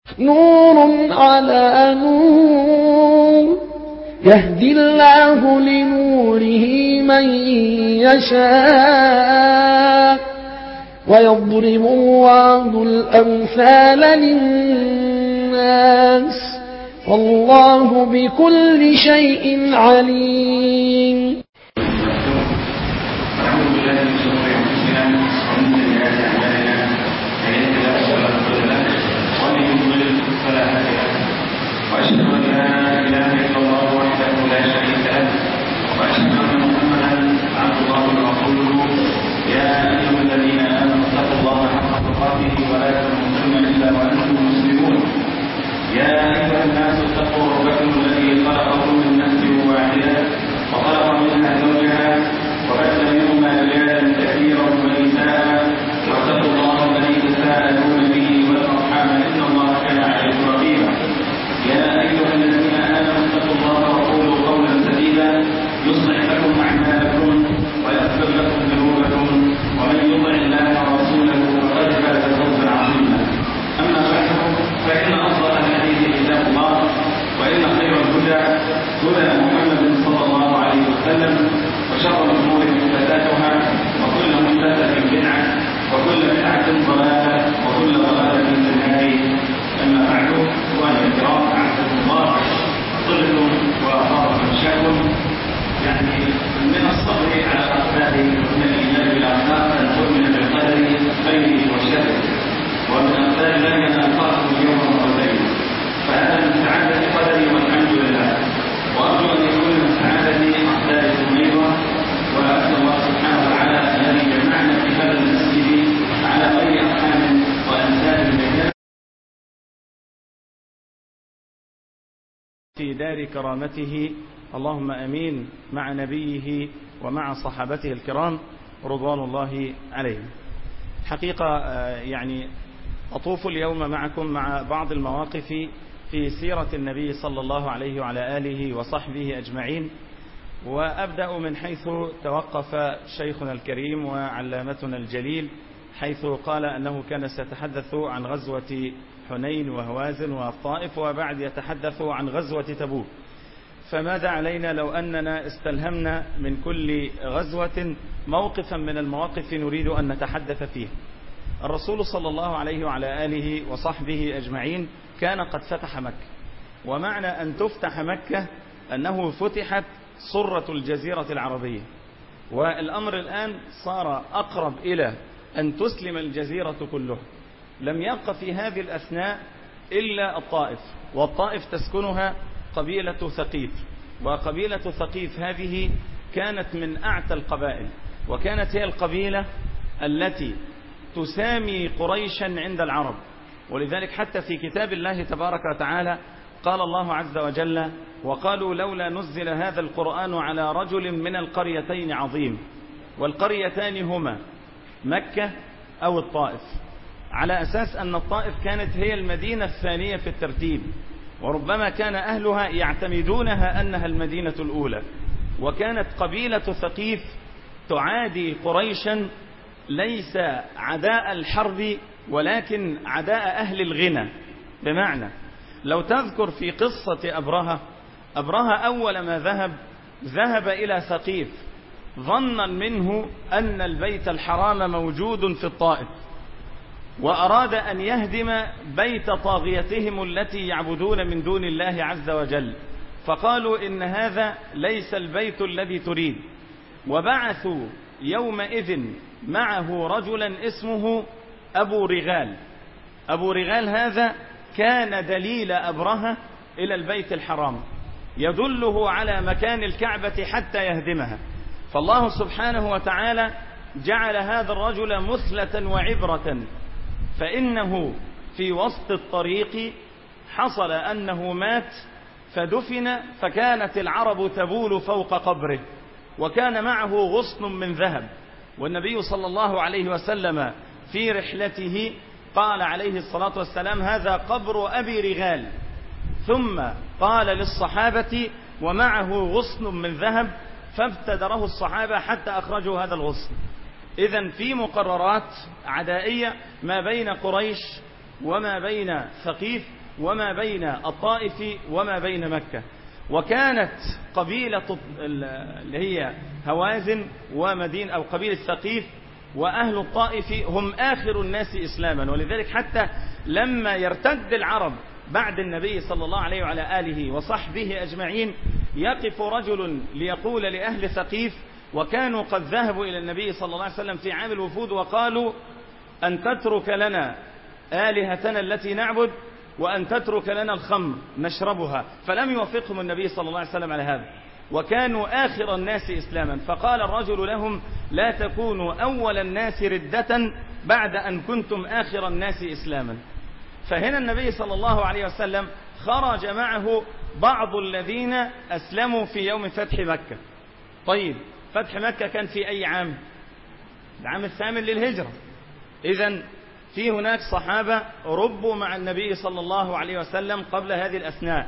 نور على نور يهدي الله لنوره من يشاء ويضرب الله الأمثال للناس والله بكل شيء عليم واشهد ان لا اله الا الله وحده لا شريك له واشهد ان محمدا عبد الله ورسوله يا ايها الذين امنوا اتقوا الله حق تقاته ولا تموتن الا وانتم مسلمون يا ايها الناس اتقوا ربكم الذي خلقكم من نفس واحده وخلق منها زوجها وبث منهما رجالا كثيرا ونساء واتقوا الله الذي تساءلون به والارحام ان الله كان عليكم رقيبا يا أيها الذين آمنوا اتقوا الله وقولوا قولا سديدا يصلح لكم أعمالكم ويغفر لكم ذنوبكم ومن يطع الله ورسوله فقد فاز فوزا عظيما أما بعد فإن أفضل الحديث كتاب الله وإن خير الهدى هدى محمد صلى الله عليه وسلم وشر الأمور محدثاتها وكل محدثة بدعة وكل بدعة ضلالة وكل ضلالة في النار أما بعد إخواني الكرام أعزكم الله طلتم وأطابكم شاكم يعني من الصبر على الأقدار ومن الإيمان بالأخلاق أن تؤمن بالقدر خيره وشره ومن أقدار الله أن ألقاكم اليوم مرتين فهذا من سعادة قدري والحمد لله وأرجو أن يكون من سعادة أقداركم أيضا وأسأل الله سبحانه وتعالى الذي جمعنا في هذا المسجد على غير أرحام وأنساب بيننا في دار كرامته اللهم امين مع نبيه ومع صحابته الكرام رضوان الله عليهم. حقيقه يعني اطوف اليوم معكم مع بعض المواقف في سيره النبي صلى الله عليه وعلى اله وصحبه اجمعين وابدا من حيث توقف شيخنا الكريم وعلامتنا الجليل حيث قال انه كان سيتحدث عن غزوه حنين وهوازن والطائف وبعد يتحدث عن غزوة تبوك فماذا علينا لو أننا استلهمنا من كل غزوة موقفا من المواقف نريد أن نتحدث فيه الرسول صلى الله عليه وعلى آله وصحبه أجمعين كان قد فتح مكة ومعنى أن تفتح مكة أنه فتحت صرة الجزيرة العربية والأمر الآن صار أقرب إلى أن تسلم الجزيرة كلها لم يبق في هذه الأثناء إلا الطائف والطائف تسكنها قبيلة ثقيف وقبيلة ثقيف هذه كانت من أعتى القبائل وكانت هي القبيلة التي تسامي قريشا عند العرب ولذلك حتى في كتاب الله تبارك وتعالى قال الله عز وجل وقالوا لولا نزل هذا القرآن على رجل من القريتين عظيم والقريتان هما مكة أو الطائف على أساس أن الطائف كانت هي المدينة الثانية في الترتيب وربما كان أهلها يعتمدونها أنها المدينة الأولى وكانت قبيلة ثقيف تعادي قريشا ليس عداء الحرب ولكن عداء أهل الغنى بمعنى لو تذكر في قصة أبرهة أبرهة أول ما ذهب ذهب إلى ثقيف ظنا منه أن البيت الحرام موجود في الطائف وأراد أن يهدم بيت طاغيتهم التي يعبدون من دون الله عز وجل فقالوا إن هذا ليس البيت الذي تريد وبعثوا يومئذ معه رجلا اسمه أبو رغال أبو رغال هذا كان دليل أبرهة إلى البيت الحرام يدله على مكان الكعبة حتى يهدمها فالله سبحانه وتعالى جعل هذا الرجل مثلة وعبرة فإنه في وسط الطريق حصل أنه مات فدفن فكانت العرب تبول فوق قبره وكان معه غصن من ذهب والنبي صلى الله عليه وسلم في رحلته قال عليه الصلاة والسلام هذا قبر أبي رغال ثم قال للصحابة ومعه غصن من ذهب فابتدره الصحابة حتى أخرجوا هذا الغصن إذا في مقررات عدائية ما بين قريش وما بين ثقيف وما بين الطائف وما بين مكة وكانت قبيلة اللي هي هوازن ومدين أو قبيلة ثقيف وأهل الطائف هم آخر الناس إسلاما ولذلك حتى لما يرتد العرب بعد النبي صلى الله عليه وعلى آله وصحبه أجمعين يقف رجل ليقول لأهل ثقيف وكانوا قد ذهبوا إلى النبي صلى الله عليه وسلم في عام الوفود وقالوا أن تترك لنا آلهتنا التي نعبد وأن تترك لنا الخمر نشربها فلم يوافقهم النبي صلى الله عليه وسلم على هذا وكانوا آخر الناس إسلاما فقال الرجل لهم لا تكونوا أول الناس ردة بعد أن كنتم آخر الناس إسلاما فهنا النبي صلى الله عليه وسلم خرج معه بعض الذين أسلموا في يوم فتح مكة طيب فتح مكة كان في أي عام العام الثامن للهجرة إذا في هناك صحابة ربوا مع النبي صلى الله عليه وسلم قبل هذه الأثناء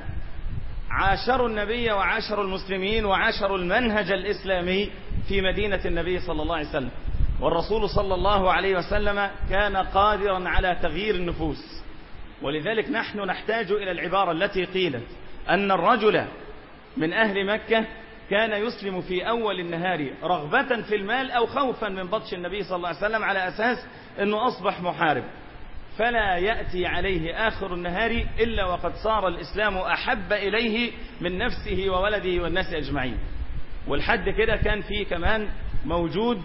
عاشروا النبي وعاشروا المسلمين وعاشروا المنهج الإسلامي في مدينة النبي صلى الله عليه وسلم والرسول صلى الله عليه وسلم كان قادرا على تغيير النفوس ولذلك نحن نحتاج إلى العبارة التي قيلت أن الرجل من أهل مكة كان يسلم في أول النهار رغبة في المال أو خوفا من بطش النبي صلى الله عليه وسلم على أساس أنه أصبح محارب فلا يأتي عليه آخر النهار إلا وقد صار الإسلام أحب إليه من نفسه وولده والناس أجمعين والحد كده كان فيه كمان موجود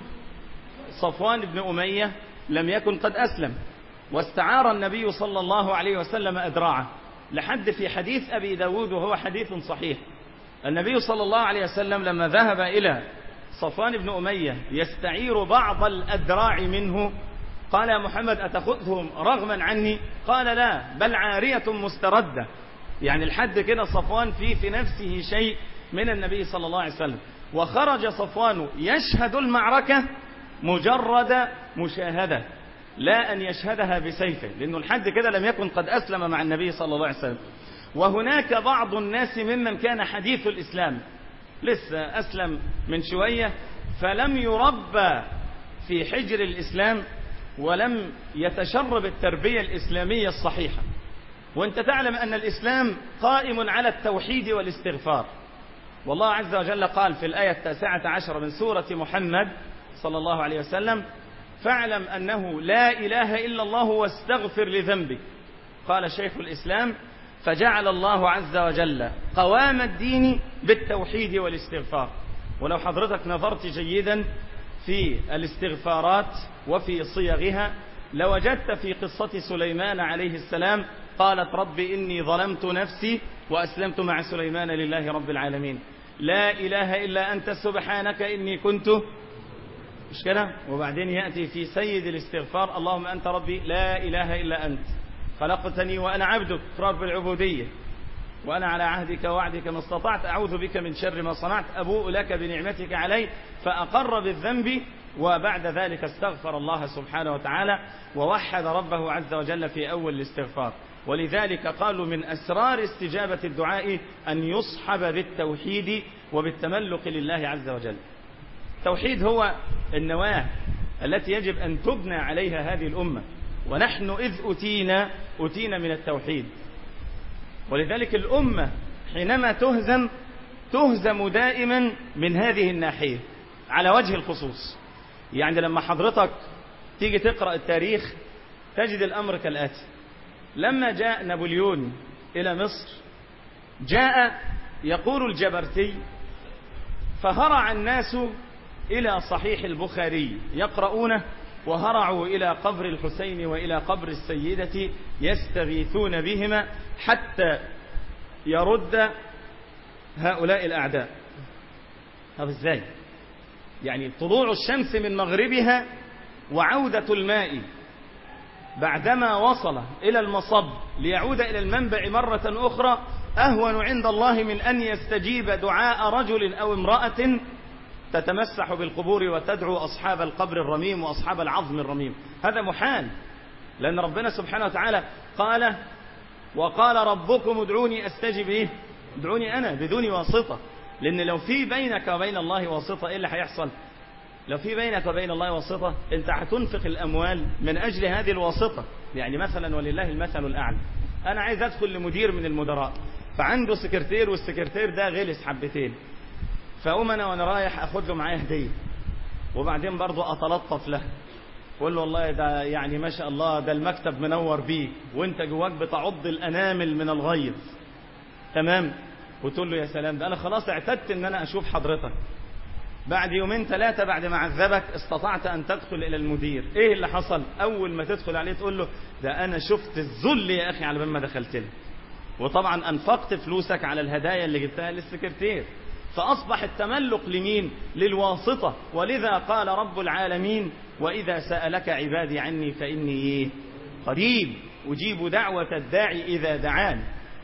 صفوان بن أمية لم يكن قد أسلم واستعار النبي صلى الله عليه وسلم أدراعه لحد في حديث أبي داود وهو حديث صحيح النبي صلى الله عليه وسلم لما ذهب إلى صفوان بن أمية يستعير بعض الأدراع منه قال يا محمد أتخذهم رغما عني قال لا بل عارية مستردة يعني الحد كده صفوان فيه في نفسه شيء من النبي صلى الله عليه وسلم وخرج صفوان يشهد المعركة مجرد مشاهدة لا أن يشهدها بسيفه لأنه الحد كده لم يكن قد أسلم مع النبي صلى الله عليه وسلم وهناك بعض الناس ممن كان حديث الإسلام لسه أسلم من شوية فلم يربى في حجر الإسلام ولم يتشرب التربية الإسلامية الصحيحة وانت تعلم أن الإسلام قائم على التوحيد والاستغفار والله عز وجل قال في الآية التاسعة عشر من سورة محمد صلى الله عليه وسلم فاعلم أنه لا إله إلا الله واستغفر لذنبك قال شيخ الإسلام فجعل الله عز وجل قوام الدين بالتوحيد والاستغفار ولو حضرتك نظرت جيدا في الاستغفارات وفي صيغها لوجدت في قصة سليمان عليه السلام قالت رب إني ظلمت نفسي وأسلمت مع سليمان لله رب العالمين لا إله إلا أنت سبحانك إني كنت مش كده وبعدين يأتي في سيد الاستغفار اللهم أنت ربي لا إله إلا أنت خلقتني وأنا عبدك رب العبودية وأنا على عهدك وعدك ما استطعت أعوذ بك من شر ما صنعت أبوء لك بنعمتك علي فأقر بالذنب وبعد ذلك استغفر الله سبحانه وتعالى ووحد ربه عز وجل في أول الاستغفار ولذلك قالوا من أسرار استجابة الدعاء أن يصحب بالتوحيد وبالتملق لله عز وجل التوحيد هو النواة التي يجب أن تبنى عليها هذه الأمة ونحن إذ أتينا أتينا من التوحيد ولذلك الأمة حينما تهزم تهزم دائما من هذه الناحية على وجه الخصوص يعني لما حضرتك تيجي تقرأ التاريخ تجد الأمر كالآتي لما جاء نابليون إلى مصر جاء يقول الجبرتي فهرع الناس إلى صحيح البخاري يقرؤونه وهرعوا إلى قبر الحسين وإلى قبر السيدة يستغيثون بهما حتى يرد هؤلاء الأعداء طب ازاي يعني طلوع الشمس من مغربها وعودة الماء بعدما وصل إلى المصب ليعود إلى المنبع مرة أخرى أهون عند الله من أن يستجيب دعاء رجل أو امرأة تتمسح بالقبور وتدعو أصحاب القبر الرميم وأصحاب العظم الرميم هذا محال لأن ربنا سبحانه وتعالى قال وقال ربكم ادعوني أستجب إيه ادعوني أنا بدون واسطة لأن لو في بينك وبين الله واسطة إيه اللي هيحصل لو في بينك وبين الله واسطة أنت هتنفق الأموال من أجل هذه الواسطة يعني مثلا ولله المثل الأعلى أنا عايز أدخل لمدير من المدراء فعنده سكرتير والسكرتير ده غلس حبتين فأقوم أنا وأنا رايح أخد له معايا هدية وبعدين برضه أتلطف له قول له والله ده يعني ما شاء الله ده المكتب منور بيك وانت جواك بتعض الأنامل من الغيظ تمام وتقول له يا سلام ده أنا خلاص اعتدت إن أنا أشوف حضرتك بعد يومين ثلاثة بعد ما عذبك استطعت أن تدخل إلى المدير إيه اللي حصل أول ما تدخل عليه تقول له ده أنا شفت الذل يا أخي على بال ما دخلت له وطبعا أنفقت فلوسك على الهدايا اللي جبتها للسكرتير فأصبح التملق لمين للواسطة ولذا قال رب العالمين وإذا سألك عبادي عني فإني إيه؟ قريب أجيب دعوة الداعي إذا دعان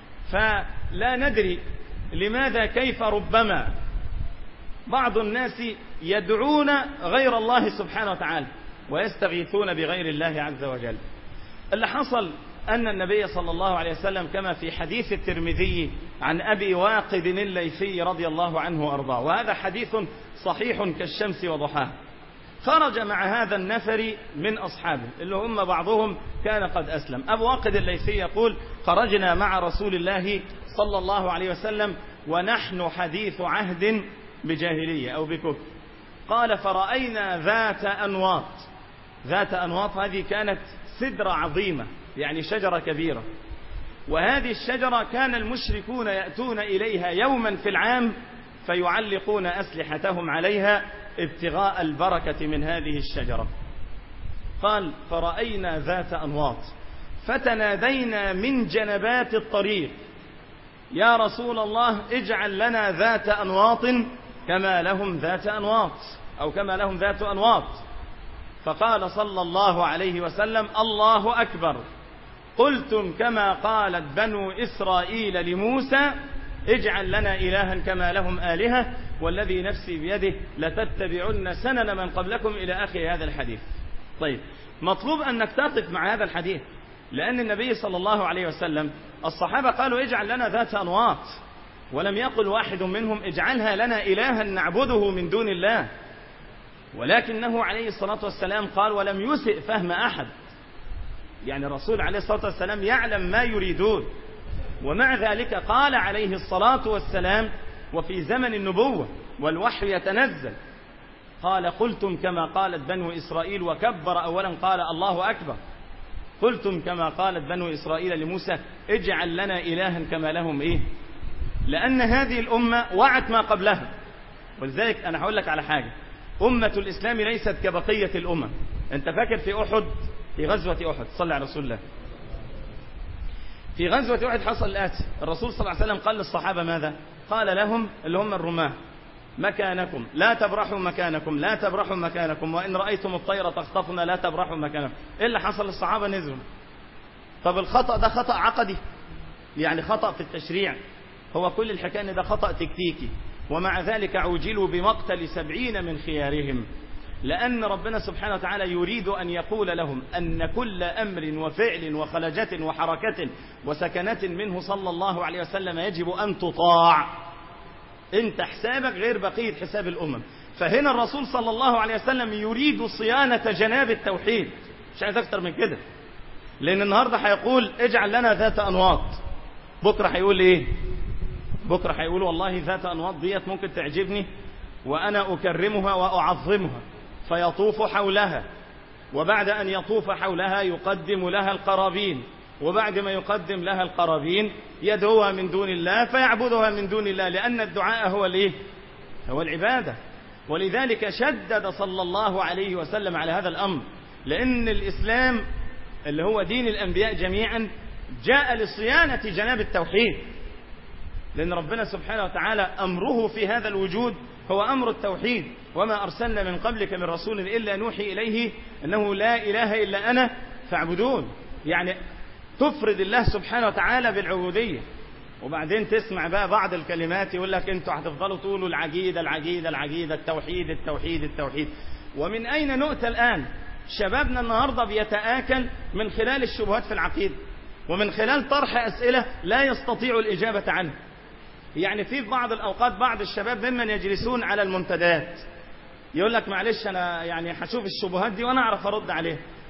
فلا ندري لماذا كيف ربما بعض الناس يدعون غير الله سبحانه وتعالى ويستغيثون بغير الله عز وجل اللي حصل أن النبي صلى الله عليه وسلم كما في حديث الترمذي عن أبي واقد الليثي رضي الله عنه وأرضاه وهذا حديث صحيح كالشمس وضحاها خرج مع هذا النفر من أصحابه اللي هم بعضهم كان قد أسلم أبو واقد الليثي يقول خرجنا مع رسول الله صلى الله عليه وسلم ونحن حديث عهد بجاهلية أو بكفر قال فرأينا ذات أنواط ذات أنواط هذه كانت سدرة عظيمة يعني شجرة كبيرة وهذه الشجرة كان المشركون يأتون إليها يوما في العام فيعلقون أسلحتهم عليها ابتغاء البركة من هذه الشجرة قال فرأينا ذات أنواط فتنادينا من جنبات الطريق يا رسول الله اجعل لنا ذات أنواط كما لهم ذات أنواط أو كما لهم ذات أنواط فقال صلى الله عليه وسلم الله أكبر قلتم كما قالت بنو إسرائيل لموسى اجعل لنا إلها كما لهم آلهة والذي نفسي بيده لتتبعن سنن من قبلكم إلى آخر هذا الحديث طيب مطلوب أنك تقف مع هذا الحديث لأن النبي صلى الله عليه وسلم الصحابة قالوا اجعل لنا ذات أنواط ولم يقل واحد منهم اجعلها لنا إلها نعبده من دون الله ولكنه عليه الصلاة والسلام قال ولم يسئ فهم أحد يعني الرسول عليه الصلاة والسلام يعلم ما يريدون ومع ذلك قال عليه الصلاة والسلام وفي زمن النبوة والوحي يتنزل قال قلتم كما قالت بنو إسرائيل وكبر أولا قال الله أكبر قلتم كما قالت بنو إسرائيل لموسى اجعل لنا إلها كما لهم إيه لأن هذه الأمة وعت ما قبلها ولذلك أنا هقول لك على حاجة أمة الإسلام ليست كبقية الأمم أنت فاكر في أحد في غزوة أحد صلى على رسول الله في غزوة أحد حصل الآتي الرسول صلى الله عليه وسلم قال للصحابة ماذا قال لهم اللي هم الرماه مكانكم لا تبرحوا مكانكم لا تبرحوا مكانكم وإن رأيتم الطير تخطفنا لا تبرحوا مكانكم إيه اللي حصل للصحابة نزلوا طب الخطأ ده خطأ عقدي يعني خطأ في التشريع هو كل الحكاية ان ده خطأ تكتيكي ومع ذلك عوجلوا بمقتل سبعين من خيارهم لأن ربنا سبحانه وتعالى يريد أن يقول لهم أن كل أمر وفعل وخلجة وحركة وسكنة منه صلى الله عليه وسلم يجب أن تطاع انت حسابك غير بقية حساب الأمم فهنا الرسول صلى الله عليه وسلم يريد صيانة جناب التوحيد مش عايز أكتر من كده لأن النهاردة هيقول اجعل لنا ذات أنواط بكرة هيقول إيه بكرة هيقول والله ذات أنواط ديت ممكن تعجبني وأنا أكرمها وأعظمها فيطوف حولها وبعد أن يطوف حولها يقدم لها القرابين وبعد ما يقدم لها القرابين يدعوها من دون الله فيعبدها من دون الله لأن الدعاء هو الايه هو العبادة ولذلك شدد صلى الله عليه وسلم على هذا الأمر لأن الإسلام اللي هو دين الأنبياء جميعا جاء لصيانة جناب التوحيد لأن ربنا سبحانه وتعالى أمره في هذا الوجود هو أمر التوحيد وما أرسلنا من قبلك من رسول إلا نوحي إليه أنه لا إله إلا أنا فاعبدون يعني تفرد الله سبحانه وتعالى بالعبودية وبعدين تسمع بقى بعض الكلمات يقول لك انتوا هتفضلوا تقولوا العقيدة العقيدة العقيدة التوحيد التوحيد التوحيد ومن أين نؤتى الآن شبابنا النهاردة بيتآكل من خلال الشبهات في العقيدة ومن خلال طرح أسئلة لا يستطيع الإجابة عنها يعني في بعض الأوقات بعض الشباب ممن يجلسون على المنتديات يقول لك معلش أنا يعني هشوف الشبهات دي وأنا أعرف أرد عليها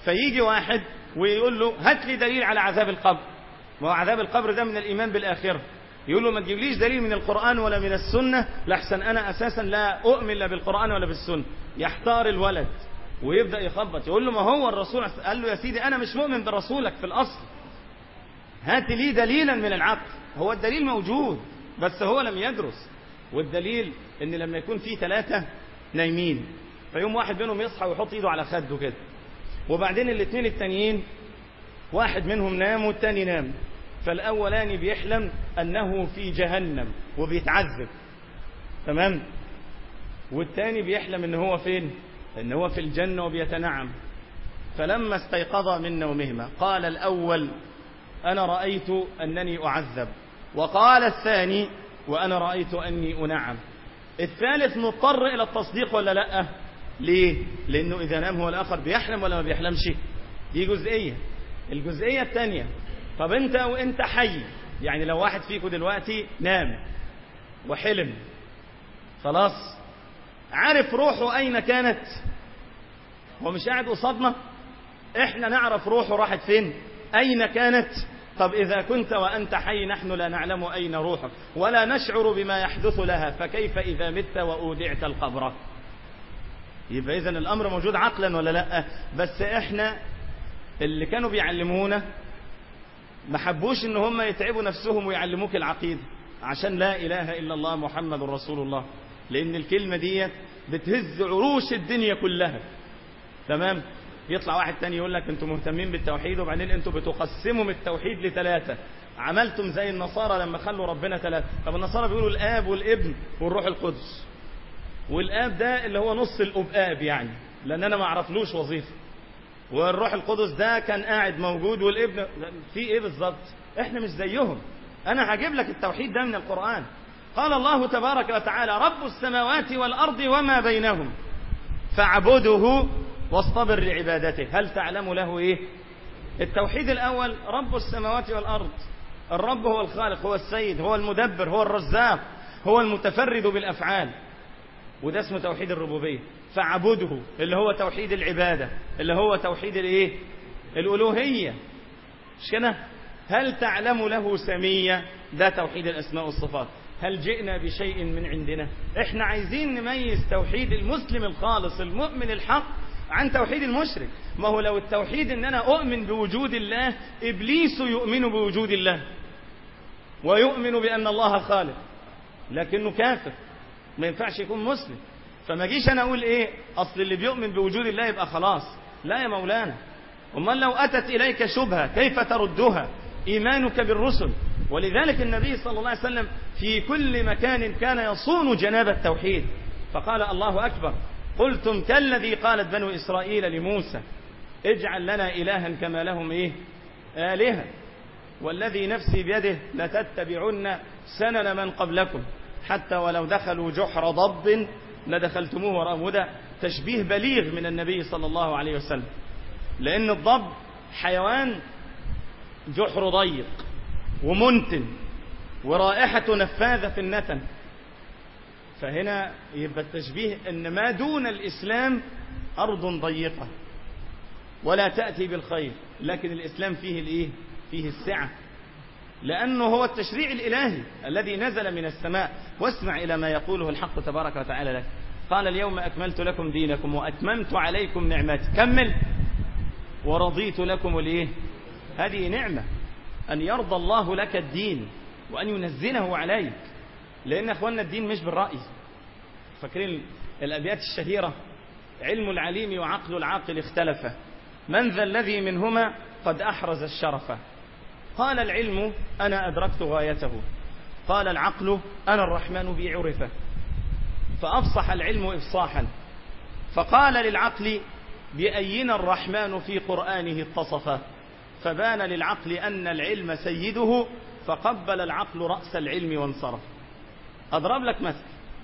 فيجي واحد ويقول له هات لي دليل على عذاب القبر ما هو عذاب القبر ده من الإيمان بالآخرة يقول له ما تجيبليش دليل من القرآن ولا من السنة لحسن أنا أساسا لا أؤمن لا بالقرآن ولا بالسنة يحتار الولد ويبدأ يخبط يقول له ما هو الرسول قال له يا سيدي أنا مش مؤمن برسولك في الأصل هات لي دليلا من العقل هو الدليل موجود بس هو لم يدرس والدليل ان لما يكون في ثلاثة نايمين فيوم واحد منهم يصحى ويحط ايده على خده كده وبعدين الاثنين التانيين واحد منهم نام والتاني نام فالاولاني بيحلم انه في جهنم وبيتعذب تمام والتاني بيحلم ان هو فين ان هو في الجنة وبيتنعم فلما استيقظ من نومهما قال الاول انا رأيت انني اعذب وقال الثاني وانا رأيت اني انعم الثالث مضطر الى التصديق ولا لا ليه لانه اذا نام هو الاخر بيحلم ولا ما بيحلمش دي جزئية الجزئية الثانية طب انت وانت حي يعني لو واحد فيكم دلوقتي نام وحلم خلاص عارف روحه اين كانت هو مش قاعد قصادنا احنا نعرف روحه راحت فين اين كانت طب اذا كنت وانت حي نحن لا نعلم اين روحك ولا نشعر بما يحدث لها فكيف اذا مت واودعت القبر يبقى اذا الامر موجود عقلا ولا لا بس احنا اللي كانوا بيعلمونا ما حبوش ان هم يتعبوا نفسهم ويعلموك العقيدة عشان لا اله الا الله محمد رسول الله لان الكلمة دي بتهز عروش الدنيا كلها تمام يطلع واحد تاني يقول لك انتم مهتمين بالتوحيد وبعدين انتم بتقسموا التوحيد لثلاثة عملتم زي النصارى لما خلوا ربنا ثلاثة طب النصارى بيقولوا الاب والابن والروح القدس والاب ده اللي هو نص الاباب يعني لان انا ما اعرفلوش وظيفه والروح القدس ده كان قاعد موجود والابن في ايه بالظبط احنا مش زيهم انا هجيب لك التوحيد ده من القرآن قال الله تبارك وتعالى رب السماوات والارض وما بينهم فاعبده واصطبر لعبادته هل تعلم له ايه التوحيد الاول رب السماوات والارض الرب هو الخالق هو السيد هو المدبر هو الرزاق هو المتفرد بالافعال وده اسمه توحيد الربوبيه فاعبده اللي هو توحيد العباده اللي هو توحيد الايه الالوهيه مش كده هل تعلم له سميه ده توحيد الاسماء والصفات هل جئنا بشيء من عندنا احنا عايزين نميز توحيد المسلم الخالص المؤمن الحق عن توحيد المشرك ما هو لو التوحيد ان انا اؤمن بوجود الله ابليس يؤمن بوجود الله ويؤمن بان الله خالق لكنه كافر ما ينفعش يكون مسلم فما جيش انا اقول ايه اصل اللي بيؤمن بوجود الله يبقى خلاص لا يا مولانا امال لو اتت اليك شبهه كيف تردها ايمانك بالرسل ولذلك النبي صلى الله عليه وسلم في كل مكان كان يصون جناب التوحيد فقال الله اكبر قلتم كالذي قالت بنو اسرائيل لموسى اجعل لنا الها كما لهم ايه الهه والذي نفسي بيده لتتبعن سنن من قبلكم حتى ولو دخلوا جحر ضب لدخلتموه وراءه وده تشبيه بليغ من النبي صلى الله عليه وسلم لأن الضب حيوان جحر ضيق ومنتن ورائحة نفاذة في النتن فهنا يبقى التشبيه ان ما دون الإسلام أرض ضيقة ولا تأتي بالخير لكن الإسلام فيه الإيه؟ فيه السعة لأنه هو التشريع الإلهي الذي نزل من السماء واسمع إلى ما يقوله الحق تبارك وتعالى لك قال اليوم أكملت لكم دينكم وأتممت عليكم نعمتي كمل ورضيت لكم الإيه هذه نعمة أن يرضى الله لك الدين وأن ينزله عليك لأن أخواننا الدين مش بالرأي فاكرين الأبيات الشهيرة علم العليم وعقل العاقل اختلفا من ذا الذي منهما قد أحرز الشرف قال العلم أنا أدركت غايته قال العقل أنا الرحمن بي عرفه فأفصح العلم إفصاحا فقال للعقل بأينا الرحمن في قرآنه اتصف فبان للعقل أن العلم سيده فقبل العقل رأس العلم وانصرف أضرب لك مثل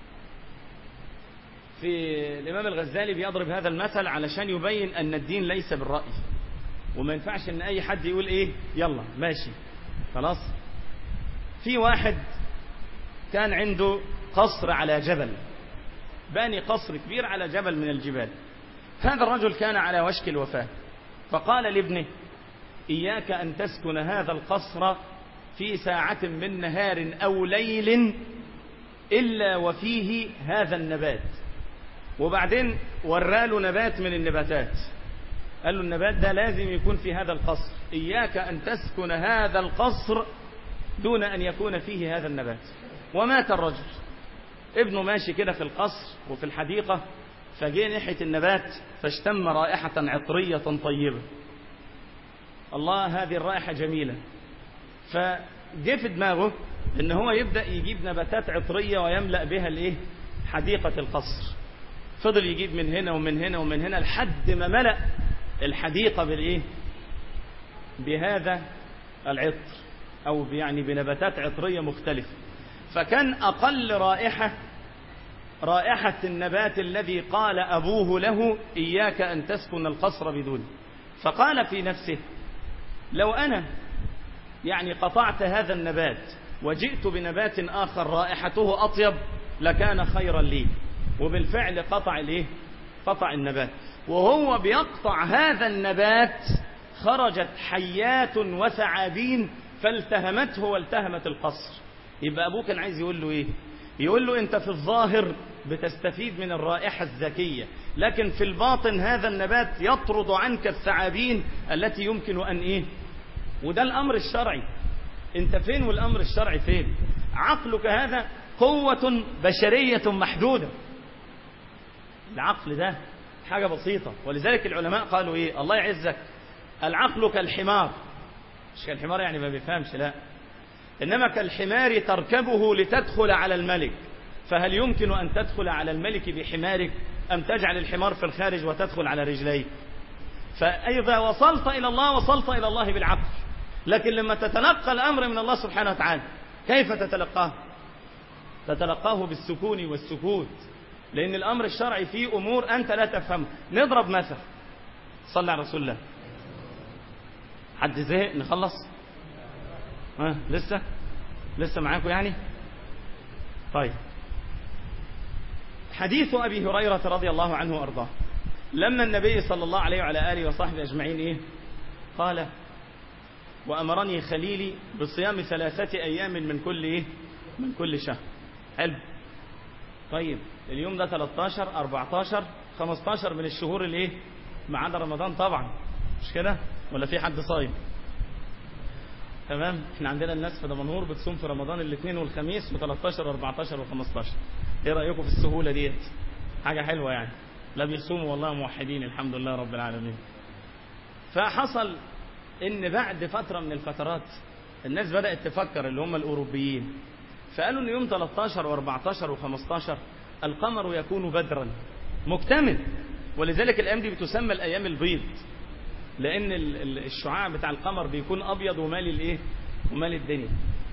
في الإمام الغزالي بيضرب هذا المثل علشان يبين أن الدين ليس بالرأي وما ينفعش ان اي حد يقول ايه يلا ماشي خلاص في واحد كان عنده قصر على جبل باني قصر كبير على جبل من الجبال هذا الرجل كان على وشك الوفاة فقال لابنه إياك أن تسكن هذا القصر في ساعة من نهار أو ليل إلا وفيه هذا النبات وبعدين وراله نبات من النباتات قال له النبات ده لازم يكون في هذا القصر إياك أن تسكن هذا القصر دون أن يكون فيه هذا النبات ومات الرجل ابنه ماشي كده في القصر وفي الحديقة فجاء ناحية النبات فاشتم رائحة عطرية طيبة الله هذه الرائحة جميلة فجاء في دماغه ان هو يبدأ يجيب نباتات عطرية ويملأ بها الايه حديقة القصر فضل يجيب من هنا ومن هنا ومن هنا لحد ما ملأ الحديقة بالايه بهذا العطر او يعني بنباتات عطرية مختلفة فكان اقل رائحة رائحة النبات الذي قال ابوه له اياك ان تسكن القصر بدونه فقال في نفسه لو انا يعني قطعت هذا النبات وجئت بنبات آخر رائحته أطيب لكان خيرا لي وبالفعل قطع الايه قطع النبات وهو بيقطع هذا النبات خرجت حيات وثعابين فالتهمته والتهمت القصر يبقى أبوه كان عايز يقول له إيه يقول له أنت في الظاهر بتستفيد من الرائحة الذكية لكن في الباطن هذا النبات يطرد عنك الثعابين التي يمكن أن إيه وده الأمر الشرعي انت فين والأمر الشرعي فين عقلك هذا قوة بشرية محدودة العقل ده حاجة بسيطة ولذلك العلماء قالوا ايه الله يعزك العقل كالحمار مش كالحمار يعني ما بيفهمش لا إنما كالحمار تركبه لتدخل على الملك فهل يمكن أن تدخل على الملك بحمارك أم تجعل الحمار في الخارج وتدخل على رجليك فإذا وصلت إلى الله وصلت إلى الله بالعقل لكن لما تتلقى الأمر من الله سبحانه وتعالى كيف تتلقاه تتلقاه بالسكون والسكوت لأن الأمر الشرعي فيه أمور أنت لا تفهمها نضرب مثل صلى على رسول الله حد زهق نخلص ها لسه لسه معاكم يعني طيب حديث أبي هريرة رضي الله عنه وأرضاه لما النبي صلى الله عليه وعلى آله وصحبه أجمعين إيه قال وأمرني خليلي بصيام ثلاثة أيام من كل إيه من كل شهر حلو طيب اليوم ده 13 14 15 من الشهور اللي ايه ما عدا رمضان طبعا مش كده ولا في حد صايم تمام احنا عندنا الناس في دمنهور بتصوم في رمضان الاثنين والخميس و13 و14 و15 ايه رايكم في السهوله ديت حاجه حلوه يعني لا بيصوموا والله موحدين الحمد لله رب العالمين فحصل ان بعد فتره من الفترات الناس بدات تفكر اللي هم الاوروبيين فقالوا ان يوم 13 و14 و15 القمر يكون بدرا مكتمل ولذلك الايام دي بتسمى الايام البيض لان الشعاع بتاع القمر بيكون ابيض ومالي الايه ومالي الدنيا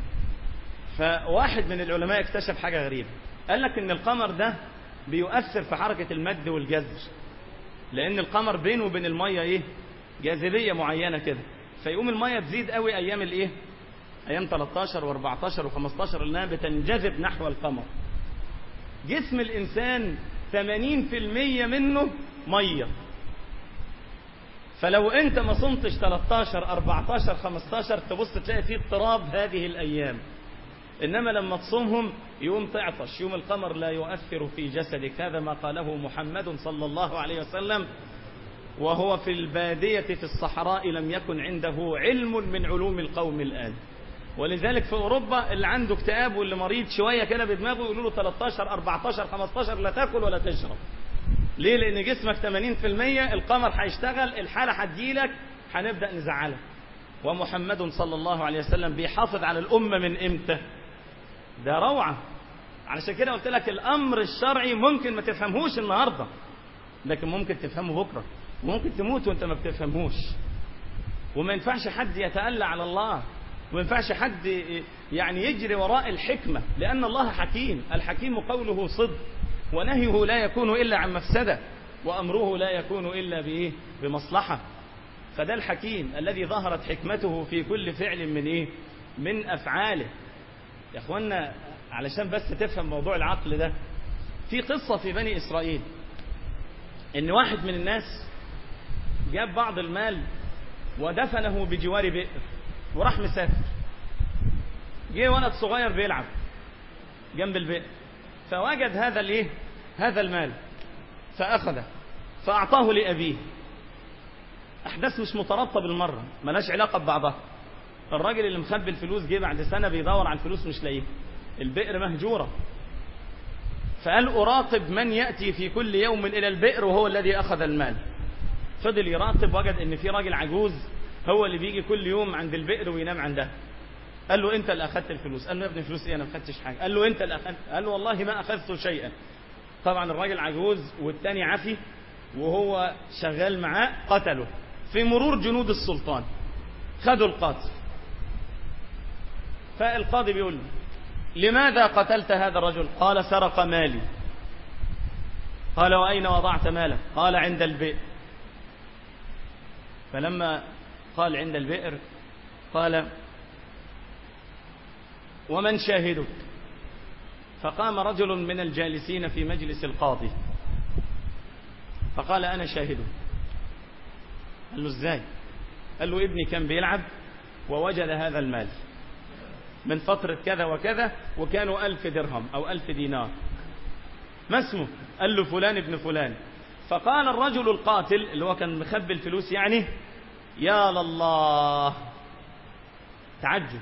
فواحد من العلماء اكتشف حاجه غريبه قال لك ان القمر ده بيؤثر في حركه المد والجزر لان القمر بينه وبين الميه ايه جاذبيه معينه كده فيقوم الميه تزيد قوي ايام الايه ايام 13 و14 و15 لانها بتنجذب نحو القمر جسم الانسان 80% منه ميه فلو انت ما صمتش 13 14 15 تبص تلاقي فيه اضطراب هذه الايام انما لما تصومهم يوم تعطش يوم القمر لا يؤثر في جسدك هذا ما قاله محمد صلى الله عليه وسلم وهو في البادية في الصحراء لم يكن عنده علم من علوم القوم الآن ولذلك في أوروبا اللي عنده اكتئاب واللي مريض شوية كده بدماغه يقولوا له 13 14 15 لا تاكل ولا تشرب ليه لأن جسمك 80% القمر هيشتغل الحالة هتجيلك هنبدأ نزعلك ومحمد صلى الله عليه وسلم بيحافظ على الأمة من إمتى ده روعة علشان كده قلت لك الأمر الشرعي ممكن ما تفهمهوش النهاردة لكن ممكن تفهمه بكرة وممكن تموت وانت ما بتفهمهوش وما ينفعش حد يتألى على الله وما ينفعش حد يعني يجري وراء الحكمة لأن الله حكيم الحكيم قوله صدق ونهيه لا يكون إلا عن مفسدة وأمره لا يكون إلا بإيه بمصلحة فده الحكيم الذي ظهرت حكمته في كل فعل من إيه من أفعاله يا أخوانا علشان بس تفهم موضوع العقل ده في قصة في بني إسرائيل إن واحد من الناس جاب بعض المال ودفنه بجوار بئر وراح مسافر جه ولد صغير بيلعب جنب البئر فوجد هذا الايه هذا المال فاخذه فاعطاه لابيه احداث مش مترابطه بالمره ملاش علاقه ببعضها الراجل اللي مخبي الفلوس جه بعد سنه بيدور على الفلوس مش لاقيها البئر مهجوره فقال اراقب من ياتي في كل يوم الى البئر وهو الذي اخذ المال فضل يراقب وجد ان في راجل عجوز هو اللي بيجي كل يوم عند البئر وينام عندها قال له انت اللي اخذت الفلوس قال له يا ابني فلوس ايه انا ما اخذتش حاجه قال له انت اللي اخذت قال له والله ما اخذت شيئا طبعا الراجل عجوز والتاني عفي وهو شغال معاه قتله في مرور جنود السلطان خدوا القاتل فالقاضي بيقول له لماذا قتلت هذا الرجل قال سرق مالي قال وأين وضعت مالك قال عند البئر فلما قال عند البئر قال ومن شاهدك فقام رجل من الجالسين في مجلس القاضي فقال أنا شاهده قال له ازاي قال له ابني كان بيلعب ووجد هذا المال من فترة كذا وكذا وكانوا ألف درهم أو ألف دينار ما اسمه قال له فلان ابن فلان فقال الرجل القاتل اللي هو كان مخبي الفلوس يعني يا لله تعجب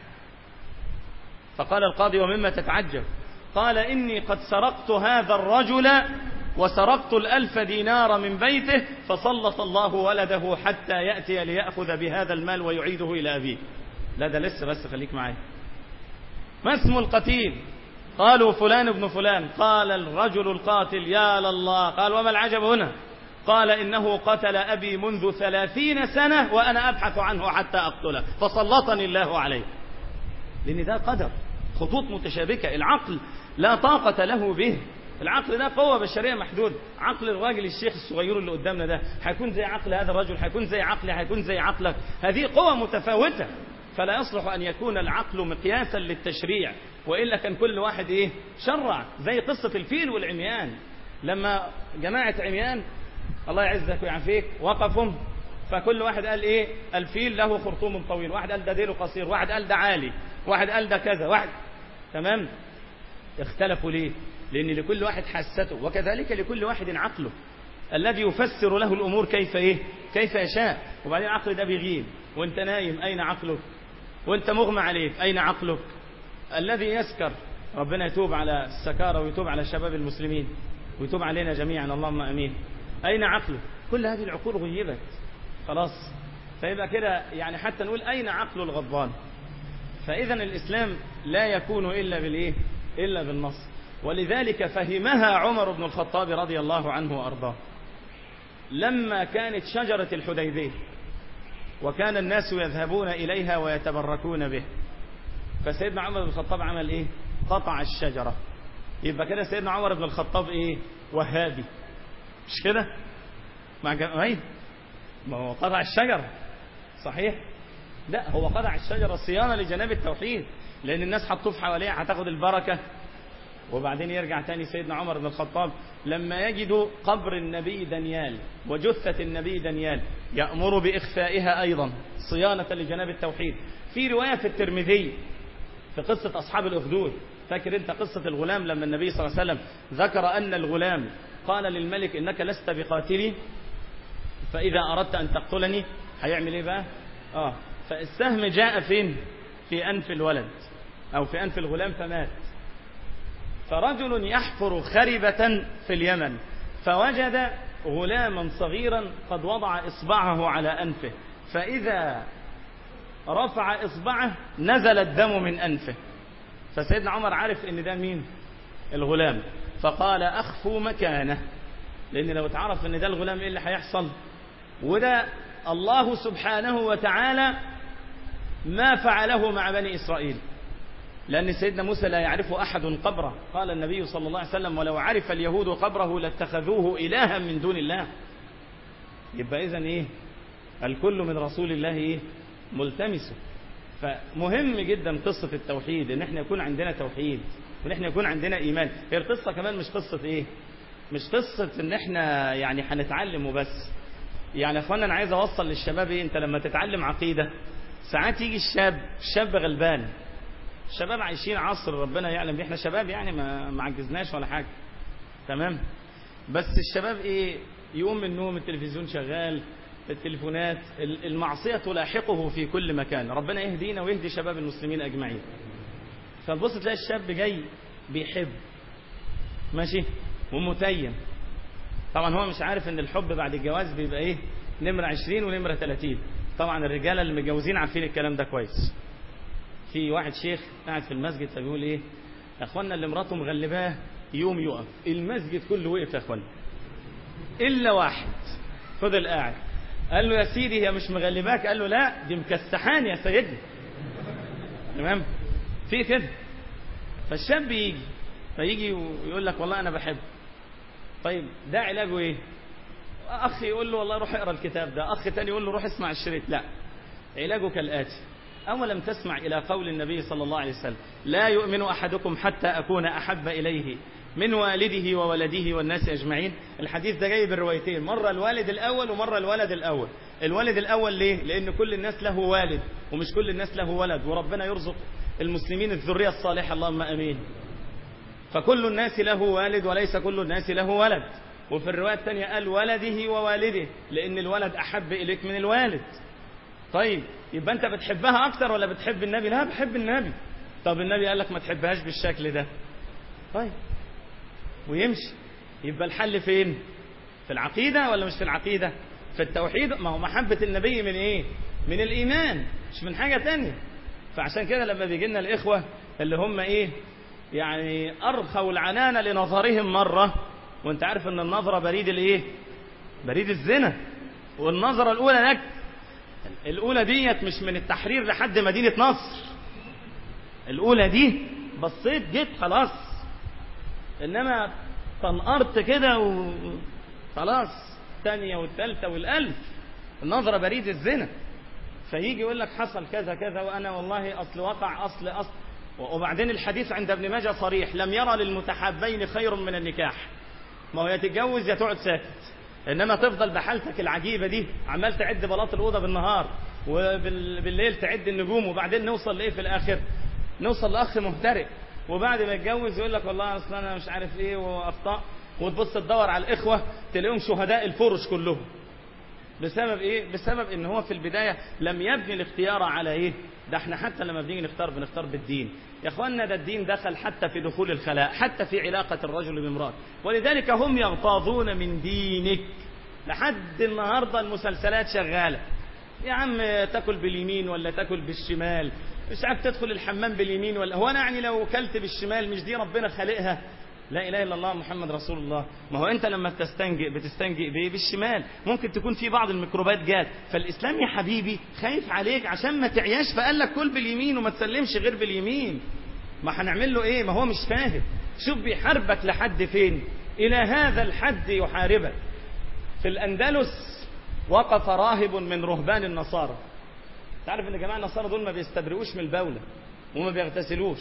فقال القاضي ومما تتعجب قال إني قد سرقت هذا الرجل وسرقت الألف دينار من بيته فسلط الله ولده حتى يأتي ليأخذ بهذا المال ويعيده إلى أبيه لا ده لسه بس خليك معايا ما اسم القتيل قالوا فلان ابن فلان قال الرجل القاتل يا لله قال وما العجب هنا قال إنه قتل أبي منذ ثلاثين سنة وأنا أبحث عنه حتى أقتله فسلطني الله عليه لأن ده قدر خطوط متشابكة العقل لا طاقة له به العقل ده قوة بشرية محدود عقل الراجل الشيخ الصغير اللي قدامنا ده هيكون زي عقل هذا الرجل هيكون زي عقلي هيكون زي عقلك هذه قوة متفاوتة فلا يصلح أن يكون العقل مقياسا للتشريع وإلا كان كل واحد إيه شرع زي قصة الفيل والعميان لما جماعة عميان الله يعزك ويعافيك وقفوا فكل واحد قال ايه الفيل له خرطوم طويل واحد قال ده ديله قصير واحد قال ده عالي واحد قال ده كذا واحد تمام اختلفوا ليه لان لكل واحد حاسته وكذلك لكل واحد عقله الذي يفسر له الامور كيف ايه كيف يشاء وبعدين العقل ده بيغيب وانت نايم اين عقلك وانت مغمى عليك اين عقلك الذي يسكر ربنا يتوب على السكارى ويتوب على شباب المسلمين ويتوب علينا جميعا اللهم امين اين عقله كل هذه العقول غيبت خلاص فيبقى كده يعني حتى نقول أين عقل الغضبان فإذا الإسلام لا يكون إلا بالإيه إلا بالنص ولذلك فهمها عمر بن الخطاب رضي الله عنه وأرضاه لما كانت شجرة الحديبية وكان الناس يذهبون إليها ويتبركون به فسيدنا عمر بن الخطاب عمل إيه قطع الشجرة يبقى كده سيدنا عمر بن الخطاب إيه وهابي مش كده مع جماعين ما هو قطع الشجرة صحيح لا هو قطع الشجرة صيانة لجناب التوحيد لأن الناس هتطوف حواليها هتاخد البركة وبعدين يرجع تاني سيدنا عمر بن الخطاب لما يجدوا قبر النبي دانيال وجثة النبي دانيال يأمر بإخفائها أيضا صيانة لجناب التوحيد في رواية في الترمذي في قصة أصحاب الأخدود فاكر أنت قصة الغلام لما النبي صلى الله عليه وسلم ذكر أن الغلام قال للملك إنك لست بقاتلي فإذا أردت أن تقتلني هيعمل إيه بقى آه فالسهم جاء فين في أنف الولد أو في أنف الغلام فمات فرجل يحفر خربة في اليمن فوجد غلاما صغيرا قد وضع إصبعه على أنفه فإذا رفع إصبعه نزل الدم من أنفه فسيدنا عمر عارف إن ده مين الغلام فقال أخفوا مكانه لأن لو اتعرف إن ده الغلام إيه اللي هيحصل وده الله سبحانه وتعالى ما فعله مع بني إسرائيل لأن سيدنا موسى لا يعرفه أحد قبره قال النبي صلى الله عليه وسلم ولو عرف اليهود قبره لاتخذوه إلها من دون الله يبقى إذن إيه الكل من رسول الله إيه ملتمسه فمهم جدا قصة التوحيد إن احنا يكون عندنا توحيد وإن احنا يكون عندنا إيمان هي القصة كمان مش قصة إيه مش قصة إن احنا يعني هنتعلم وبس يعني يا اخوانا انا عايز اوصل للشباب ايه انت لما تتعلم عقيده ساعات يجي الشاب الشاب غلبان الشباب عايشين عصر ربنا يعلم بيه احنا شباب يعني ما ما عجزناش ولا حاجه تمام بس الشباب ايه يقوم من النوم التلفزيون شغال التليفونات ال- المعصيه تلاحقه في كل مكان ربنا يهدينا ويهدي شباب المسلمين اجمعين فتبص تلاقي الشاب جاي بيحب ماشي ومتيم طبعا هو مش عارف ان الحب بعد الجواز بيبقى ايه نمرة 20 ونمرة 30 طبعا الرجاله اللي متجوزين عارفين الكلام ده كويس في واحد شيخ قاعد في المسجد فبيقول ايه يا اخوانا اللي مراته مغلباه يوم يقف المسجد كله وقف يا اخوانا الا واحد فضل قاعد قال له يا سيدي هي مش مغلباك قال له لا دي مكسحاني يا سيدي تمام في كده فالشاب يجي فيجي ويقول لك والله انا بحب طيب ده علاجه ايه اخ يقول له والله روح اقرا الكتاب ده اخ تاني يقول له روح اسمع الشريط لا علاجه كالاتي اولم تسمع الى قول النبي صلى الله عليه وسلم لا يؤمن احدكم حتى اكون احب اليه من والده وولده والناس اجمعين الحديث ده جاي بالروايتين مره الوالد الاول ومره الولد الاول الولد الاول ليه لان كل الناس له والد ومش كل الناس له ولد وربنا يرزق المسلمين الذريه الصالحه اللهم امين فكل الناس له والد وليس كل الناس له ولد وفي الرواية الثانية قال ولده ووالده لأن الولد أحب إليك من الوالد طيب يبقى أنت بتحبها أكتر ولا بتحب النبي لا بحب النبي طب النبي قال لك ما تحبهاش بالشكل ده طيب ويمشي يبقى الحل فين في العقيدة ولا مش في العقيدة في التوحيد ما هو محبة النبي من إيه من الإيمان مش من حاجة تانية فعشان كده لما بيجي لنا الإخوة اللي هم إيه يعني أرخوا العنان لنظرهم مرة وانت عارف ان النظرة بريد الايه بريد الزنا والنظرة الاولى لك الاولى ديت مش من التحرير لحد مدينة نصر الاولى دي بصيت جيت خلاص انما تنقرت كده وخلاص الثانية والثالثة والالف النظرة بريد الزنا فيجي يقول لك حصل كذا كذا وانا والله اصل وقع اصل اصل وبعدين الحديث عند ابن ماجه صريح لم يرى للمتحابين خير من النكاح ما هو يا تتجوز يا تقعد ساكت انما تفضل بحالتك العجيبه دي عمال تعد بلاط الاوضه بالنهار وبالليل تعد النجوم وبعدين نوصل لايه في الاخر نوصل لاخ مهترئ وبعد ما يتجوز يقول لك والله اصل انا مش عارف ايه واخطاء وتبص تدور على الاخوه تلاقيهم شهداء الفرش كلهم بسبب ايه بسبب ان هو في البدايه لم يبني الاختيار على ايه ده احنا حتى لما بنيجي نختار بنختار بالدين يا اخوانا ده الدين دخل حتى في دخول الخلاء حتى في علاقه الرجل بامراه ولذلك هم يغتاظون من دينك لحد النهارده المسلسلات شغاله يا عم تاكل باليمين ولا تاكل بالشمال مش عارف تدخل الحمام باليمين ولا هو انا يعني لو كلت بالشمال مش دي ربنا خالقها لا اله الا الله محمد رسول الله ما هو انت لما بتستنجئ بتستنجئ بايه بالشمال ممكن تكون في بعض الميكروبات جات فالاسلام يا حبيبي خايف عليك عشان ما تعياش فقال لك كل باليمين وما تسلمش غير باليمين ما هنعمل له ايه ما هو مش فاهم شوف بيحاربك لحد فين الى هذا الحد يحاربك في الاندلس وقف راهب من رهبان النصارى تعرف ان جماعه النصارى دول ما بيستبرئوش من البوله وما بيغتسلوش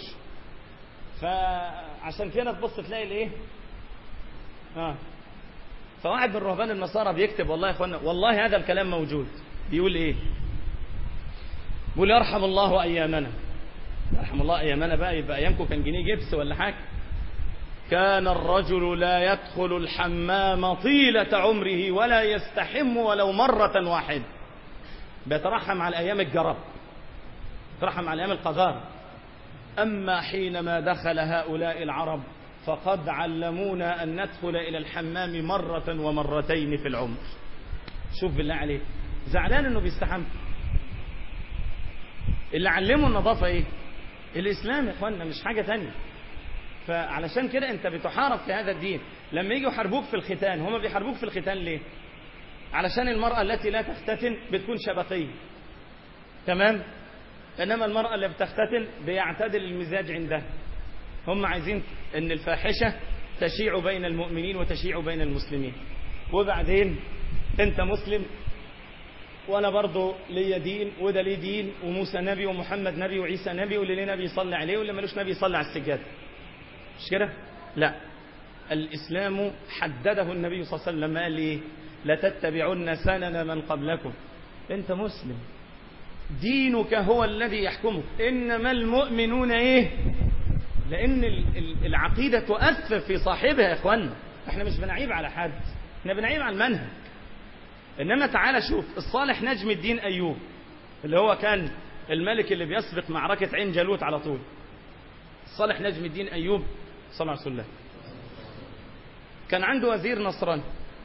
فعشان كده تبص تلاقي الايه اه فواحد من رهبان النصارى بيكتب والله يا اخوانا والله هذا الكلام موجود بيقول ايه بيقول يرحم الله ايامنا يرحم الله ايامنا بقى يبقى ايامكم كان جنيه جبس ولا حاجه كان الرجل لا يدخل الحمام طيلة عمره ولا يستحم ولو مرة واحدة بيترحم على أيام الجرب يترحم على أيام القذار أما حينما دخل هؤلاء العرب فقد علمونا أن ندخل إلى الحمام مرة ومرتين في العمر شوف بالله عليك زعلان أنه بيستحم اللي علمه النظافة إيه الإسلام يا إخواننا مش حاجة تانية فعلشان كده أنت بتحارب في هذا الدين لما يجوا يحاربوك في الختان هما بيحاربوك في الختان ليه علشان المرأة التي لا تختتن بتكون شبقية تمام إنما المرأة اللي بتختتن بيعتدل المزاج عندها هم عايزين ان الفاحشة تشيع بين المؤمنين وتشيع بين المسلمين وبعدين انت مسلم وانا برضه ليا دين وده ليه دين وموسى نبي ومحمد نبي وعيسى نبي واللي ليه نبي يصلي عليه واللي ملوش نبي يصلي على السجادة مش كده لا الإسلام حدده النبي صلى الله عليه وسلم لما قال إيه لتتبعن سنن من قبلكم أنت مسلم دينك هو الذي يحكمك إنما المؤمنون إيه لأن العقيدة تؤثر في صاحبها يا إخوانا احنا مش بنعيب على حد احنا بنعيب على المنهج إنما تعالى شوف الصالح نجم الدين أيوب اللي هو كان الملك اللي بيسبق معركة عين جالوت على طول صالح نجم الدين أيوب صلى الله عليه وسلم كان عنده وزير نصراني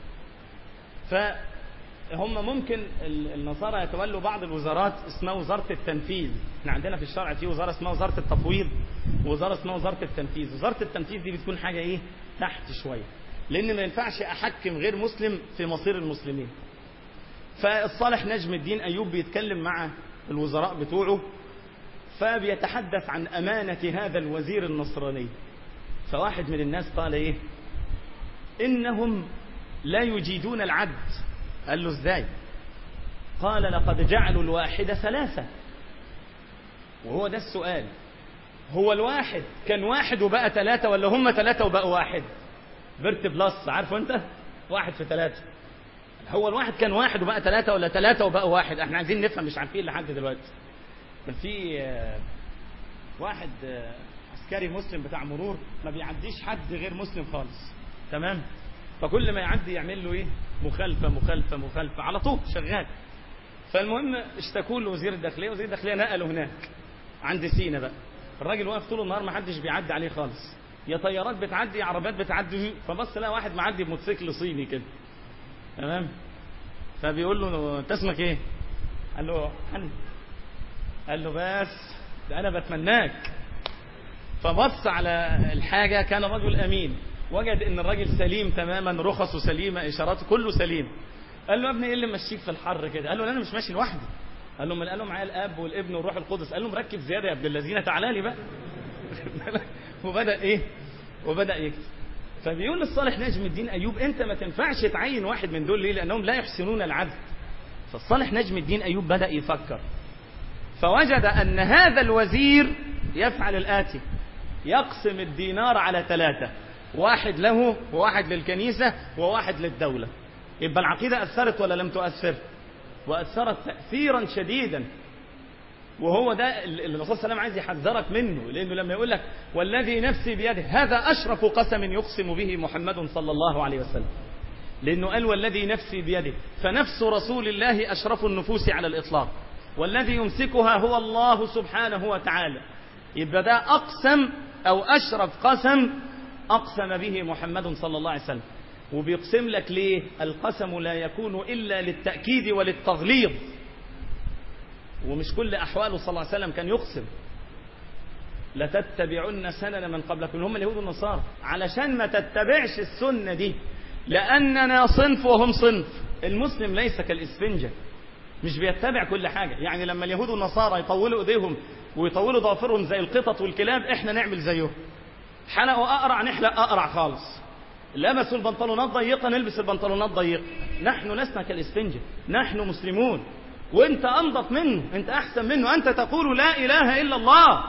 فهم ممكن النصارى يتولوا بعض الوزارات اسمها وزارة التنفيذ احنا عندنا في الشرع في وزارة اسمها وزارة التفويض ووزارة اسمها وزارة التنفيذ وزارة التنفيذ دي بتكون حاجة ايه تحت شوية لان ما ينفعش احكم غير مسلم في مصير المسلمين فالصالح نجم الدين ايوب بيتكلم مع الوزراء بتوعه فبيتحدث عن أمانة هذا الوزير النصراني فواحد من الناس قال إيه إنهم لا يجيدون العد قال له إزاي قال لقد جعلوا الواحد ثلاثة وهو ده السؤال هو الواحد كان واحد وبقى ثلاثة ولا هم ثلاثة وبقوا واحد بيرت بلس عارفه انت واحد في ثلاثة هو الواحد كان واحد وبقى ثلاثة ولا ثلاثة وبقوا واحد احنا عايزين نفهم مش عارفين لحد دلوقتي كان في واحد عسكري مسلم بتاع مرور ما بيعديش حد غير مسلم خالص تمام فكل ما يعدي يعمل له ايه مخالفه مخالفه مخالفه على طول شغال فالمهم اشتكوا له وزير الداخليه وزير الداخليه نقله هناك عند سينا بقى الراجل واقف طول النهار ما حدش بيعدي عليه خالص يا طيارات بتعدي يا عربيات بتعدي فبص لقى واحد معدي بموتوسيكل صيني كده تمام فبيقول له انت اسمك ايه قال له حن قال له بس ده انا بتمناك فبص على الحاجه كان رجل امين وجد ان الراجل سليم تماما رخصه سليمه اشاراته كله سليم قال له يا ابني ايه اللي مشيك في الحر كده قال له لا انا مش ماشي لوحدي قال له قال له معايا الاب والابن والروح القدس قال له مركب زياده يا ابن الذين تعالى لي بقى وبدا ايه وبدا يكتب فبيقول للصالح نجم الدين ايوب انت ما تنفعش تعين واحد من دول ليه لانهم لا يحسنون العدل فالصالح نجم الدين ايوب بدا يفكر فوجد ان هذا الوزير يفعل الاتي يقسم الدينار على ثلاثه واحد له وواحد للكنيسه وواحد للدوله يبقى العقيده اثرت ولا لم تؤثر واثرت تاثيرا شديدا وهو ده اللي الرسول صلى الله عليه وسلم عايز يحذرك منه لانه لما يقول لك والذي نفسي بيده هذا اشرف قسم يقسم به محمد صلى الله عليه وسلم لانه قال والذي نفسي بيده فنفس رسول الله اشرف النفوس على الاطلاق والذي يمسكها هو الله سبحانه وتعالى يبقى ده اقسم او اشرف قسم اقسم به محمد صلى الله عليه وسلم وبيقسم لك ليه القسم لا يكون الا للتاكيد وللتغليظ ومش كل أحواله صلى الله عليه وسلم كان يقسم لتتبعن سنن من قبلكم هم اليهود والنصارى علشان ما تتبعش السنة دي لأننا صنف وهم صنف المسلم ليس كالإسفنجة مش بيتبع كل حاجة يعني لما اليهود والنصارى يطولوا ايديهم ويطولوا ضوافرهم زي القطط والكلاب احنا نعمل زيهم حلقوا أقرع نحلق أقرع خالص لبسوا البنطلونات ضيقة نلبس البنطلونات ضيقة نحن لسنا كالإسفنجة نحن مسلمون وانت انضف منه انت احسن منه انت تقول لا اله الا الله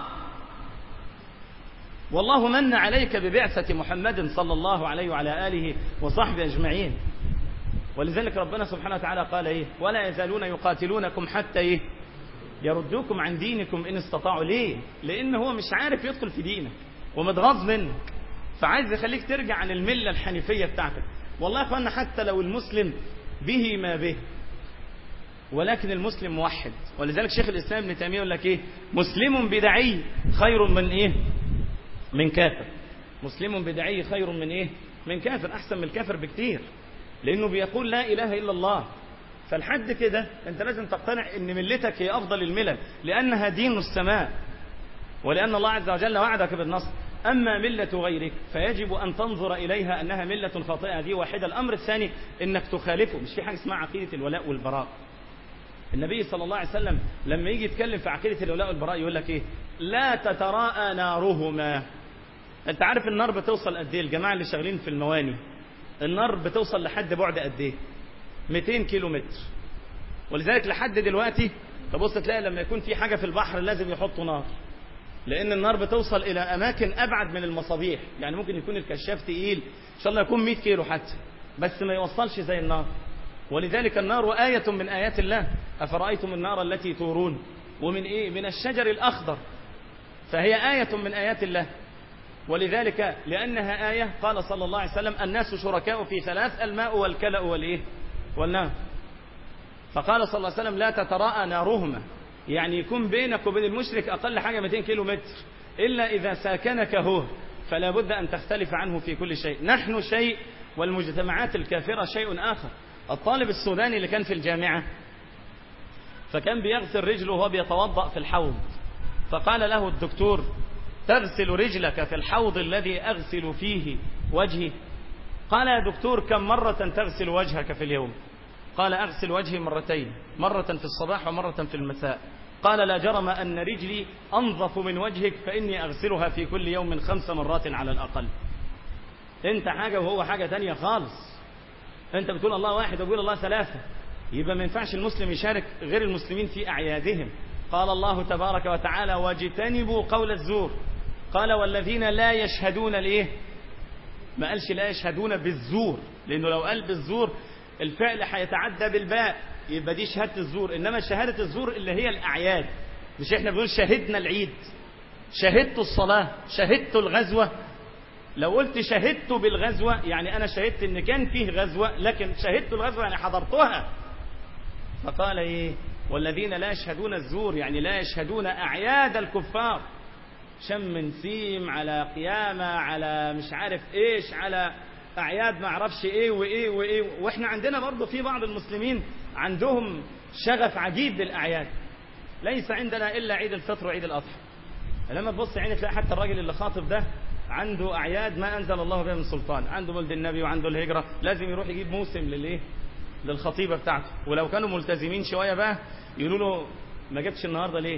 والله من عليك ببعثة محمد صلى الله عليه وعلى آله وصحبه أجمعين ولذلك ربنا سبحانه وتعالى قال إيه ولا يزالون يقاتلونكم حتى إيه يردوكم عن دينكم إن استطاعوا ليه لأن هو مش عارف يدخل في دينك ومتغاظ منك فعايز يخليك ترجع عن الملة الحنيفية بتاعتك والله يا اخوانا حتى لو المسلم به ما به ولكن المسلم موحد ولذلك شيخ الإسلام ابن تيمية يقول لك إيه مسلم بدعي خير من إيه من كافر مسلم بدعي خير من إيه من كافر أحسن من الكافر بكتير لأنه بيقول لا إله إلا الله فالحد كده أنت لازم تقتنع أن ملتك هي أفضل الملل لأنها دين السماء ولأن الله عز وجل وعدك بالنصر أما ملة غيرك فيجب أن تنظر إليها أنها ملة خاطئة دي واحدة الأمر الثاني أنك تخالفه مش في حاجة اسمها عقيدة الولاء والبراء النبي صلى الله عليه وسلم لما يجي يتكلم في عقيدة الولاء والبراء يقول لك ايه لا تتراءى نارهما انت عارف النار بتوصل قد ايه الجماعة اللي شغالين في المواني النار بتوصل لحد بعد قد ايه 200 كيلو متر ولذلك لحد دلوقتي تبص تلاقي لما يكون في حاجة في البحر لازم يحطوا نار لأن النار بتوصل إلى أماكن أبعد من المصابيح يعني ممكن يكون الكشاف تقيل إن شاء الله يكون 100 كيلو حتى بس ما يوصلش زي النار ولذلك النار آية من آيات الله أفرأيتم النار التي تورون ومن إيه من الشجر الأخضر فهي آية من آيات الله ولذلك لأنها آية قال صلى الله عليه وسلم الناس شركاء في ثلاث الماء والكلأ والإيه والنار فقال صلى الله عليه وسلم لا تتراءى نارهما يعني يكون بينك وبين المشرك أقل حاجة 200 كيلو متر إلا إذا ساكنك هو فلا بد أن تختلف عنه في كل شيء نحن شيء والمجتمعات الكافرة شيء آخر الطالب السوداني اللي كان في الجامعة فكان بيغسل رجله وهو بيتوضأ في الحوض فقال له الدكتور تغسل رجلك في الحوض الذي أغسل فيه وجهي قال يا دكتور كم مرة تغسل وجهك في اليوم قال أغسل وجهي مرتين مرة في الصباح ومرة في المساء قال لا جرم أن رجلي أنظف من وجهك فإني أغسلها في كل يوم خمس مرات على الأقل انت حاجة وهو حاجة تانية خالص انت بتقول الله واحد وبقول الله ثلاثة يبقى ما ينفعش المسلم يشارك غير المسلمين في أعيادهم قال الله تبارك وتعالى واجتنبوا قول الزور قال والذين لا يشهدون الايه ما قالش لا يشهدون بالزور لانه لو قال بالزور الفعل هيتعدى بالباء يبقى دي شهاده الزور انما شهاده الزور اللي هي الاعياد مش احنا بنقول شهدنا العيد شهدت الصلاه شهدت الغزوه لو قلت شهدت بالغزوه يعني انا شهدت ان كان فيه غزوه لكن شهدت الغزوه يعني حضرتها فقال ايه والذين لا يشهدون الزور يعني لا يشهدون اعياد الكفار شم نسيم على قيامة على مش عارف ايش على اعياد ما اعرفش ايه وايه وايه واحنا عندنا برضه في بعض المسلمين عندهم شغف عجيب بالاعياد ليس عندنا الا عيد الفطر وعيد الاضحى لما تبص عيني تلاقي حتى الراجل اللي خاطب ده عنده اعياد ما انزل الله بها من سلطان عنده ولد النبي وعنده الهجره لازم يروح يجيب موسم للايه للخطيبه بتاعته ولو كانوا ملتزمين شويه بقى يقولوا له ما جبتش النهارده ليه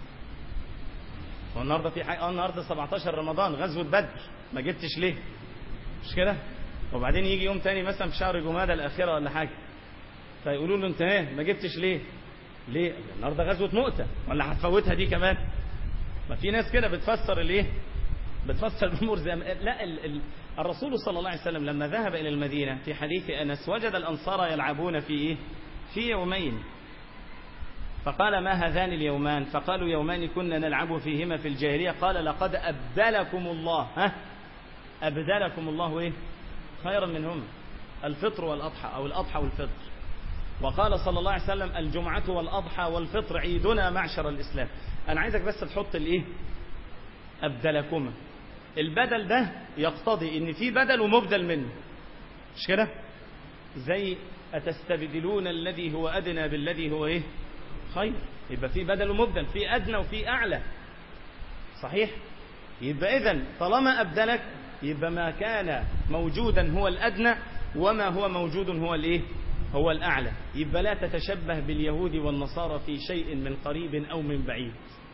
هو النهارده في حاجه اه النهارده 17 رمضان غزوه بدر ما جبتش ليه مش كده وبعدين يجي يوم تاني مثلا في شهر جمادى الاخيره ولا حاجه فيقولوا له انت ايه ما جبتش ليه ليه النهارده غزوه مؤته ولا هتفوتها دي كمان ما في ناس كده بتفسر الايه بتفسر الامور زي ما لا ال... ال... الرسول صلى الله عليه وسلم لما ذهب الى المدينه في حديث انس وجد الانصار يلعبون في ايه في يومين فقال ما هذان اليومان فقالوا يومان كنا نلعب فيهما في الجاهلية قال لقد أبدلكم الله ها أبدلكم الله إيه خيرا منهما الفطر والأضحى أو الأضحى والفطر وقال صلى الله عليه وسلم الجمعة والأضحى والفطر عيدنا معشر الإسلام أنا عايزك بس تحط الإيه أبدلكما البدل ده يقتضي إن في بدل ومبدل منه مش كده زي أتستبدلون الذي هو أدنى بالذي هو إيه خير يبقى في بدل ومبدل في أدنى وفي أعلى صحيح يبقى إذا طالما أبدلك يبقى ما كان موجودا هو الأدنى وما هو موجود هو الإيه هو الأعلى يبقى لا تتشبه باليهود والنصارى في شيء من قريب أو من بعيد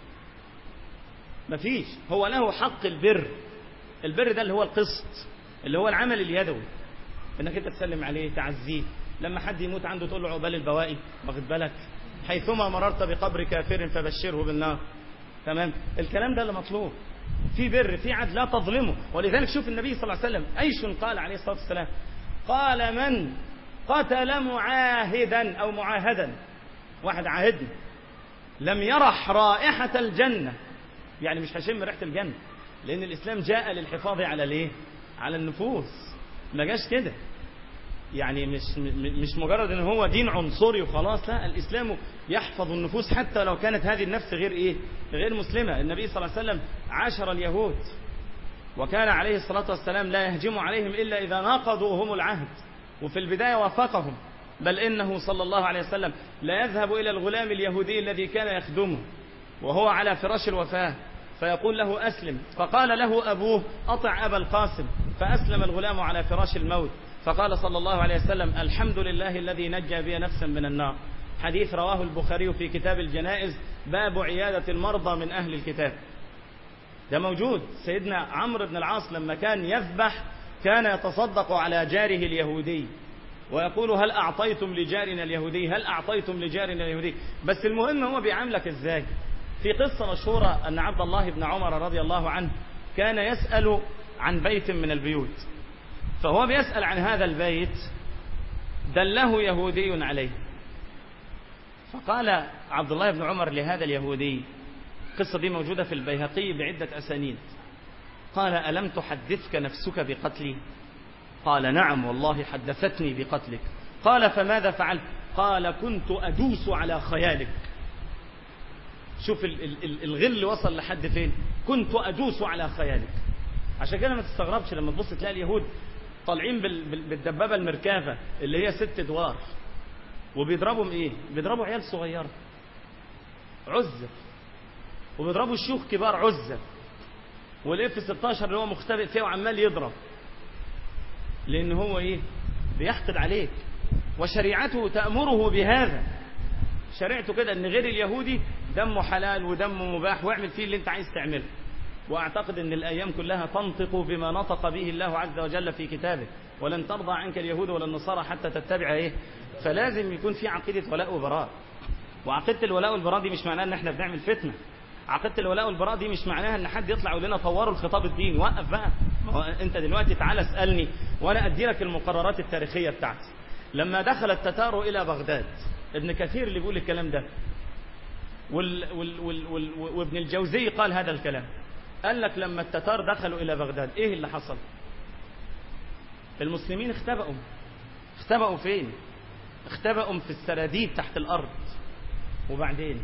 مفيش هو له حق البر البر ده اللي هو القسط اللي هو العمل اليدوي انك انت تسلم عليه تعزيه لما حد يموت عنده تقول له عقبال البواقي واخد بالك حيثما مررت بقبر كافر فبشره بالنار تمام الكلام ده اللي مطلوب في بر في عدل لا تظلمه ولذلك شوف النبي صلى الله عليه وسلم ايش قال عليه الصلاه والسلام قال من قتل معاهدا او معاهدا واحد عاهدني لم يرح رائحه الجنه يعني مش هشم ريحه الجنه لان الاسلام جاء للحفاظ على الايه على النفوس ما جاش كده يعني مش مش مجرد ان هو دين عنصري وخلاص لا الاسلام يحفظ النفوس حتى لو كانت هذه النفس غير ايه غير مسلمه النبي صلى الله عليه وسلم عاشر اليهود وكان عليه الصلاه والسلام لا يهجم عليهم الا اذا ناقضوا هم العهد وفي البدايه وافقهم بل انه صلى الله عليه وسلم لا يذهب الى الغلام اليهودي الذي كان يخدمه وهو على فراش الوفاه فيقول له أسلم فقال له أبوه أطع أبا القاسم فأسلم الغلام على فراش الموت فقال صلى الله عليه وسلم الحمد لله الذي نجى بي نفسا من النار حديث رواه البخاري في كتاب الجنائز باب عيادة المرضى من أهل الكتاب ده موجود سيدنا عمرو بن العاص لما كان يذبح كان يتصدق على جاره اليهودي ويقول هل أعطيتم لجارنا اليهودي هل أعطيتم لجارنا اليهودي بس المهم هو بيعاملك إزاي في قصة مشهورة أن عبد الله بن عمر رضي الله عنه كان يسأل عن بيت من البيوت فهو بيسأل عن هذا البيت دله يهودي عليه فقال عبد الله بن عمر لهذا اليهودي القصة دي موجودة في البيهقي بعدة أسانيد قال ألم تحدثك نفسك بقتلي قال نعم والله حدثتني بقتلك قال فماذا فعلت قال كنت أدوس على خيالك شوف الغل وصل لحد فين كنت أدوس على خيالك عشان كده ما تستغربش لما تبص تلاقي اليهود طالعين بالدبابة المركافة اللي هي ست دوار وبيضربوا ايه بيضربوا عيال صغيرة عزة وبيضربوا شيوخ كبار عزة والاف 16 اللي هو مختبئ فيه وعمال يضرب لان هو ايه بيحقد عليك وشريعته تأمره بهذا شريعته كده ان غير اليهودي دمه حلال ودمه مباح واعمل فيه اللي انت عايز تعمله واعتقد ان الايام كلها تنطق بما نطق به الله عز وجل في كتابه ولن ترضى عنك اليهود ولا النصارى حتى تتبع ايه فلازم يكون في عقيدة ولاء وبراء وعقيدة الولاء والبراء دي مش معناها ان احنا بنعمل فتنة عقيدة الولاء والبراء دي مش معناها ان حد يطلع يقول لنا طوروا الخطاب الديني وقف بقى ما هو انت دلوقتي تعالى اسالني وانا ادي لك المقررات التاريخيه بتاعتي لما دخل التتار الى بغداد ابن كثير اللي بيقول الكلام ده وال وال وال وال وابن الجوزي قال هذا الكلام قال لك لما التتار دخلوا الى بغداد ايه اللي حصل المسلمين اختبأوا اختبأوا فين اختبأوا في السراديب تحت الارض وبعدين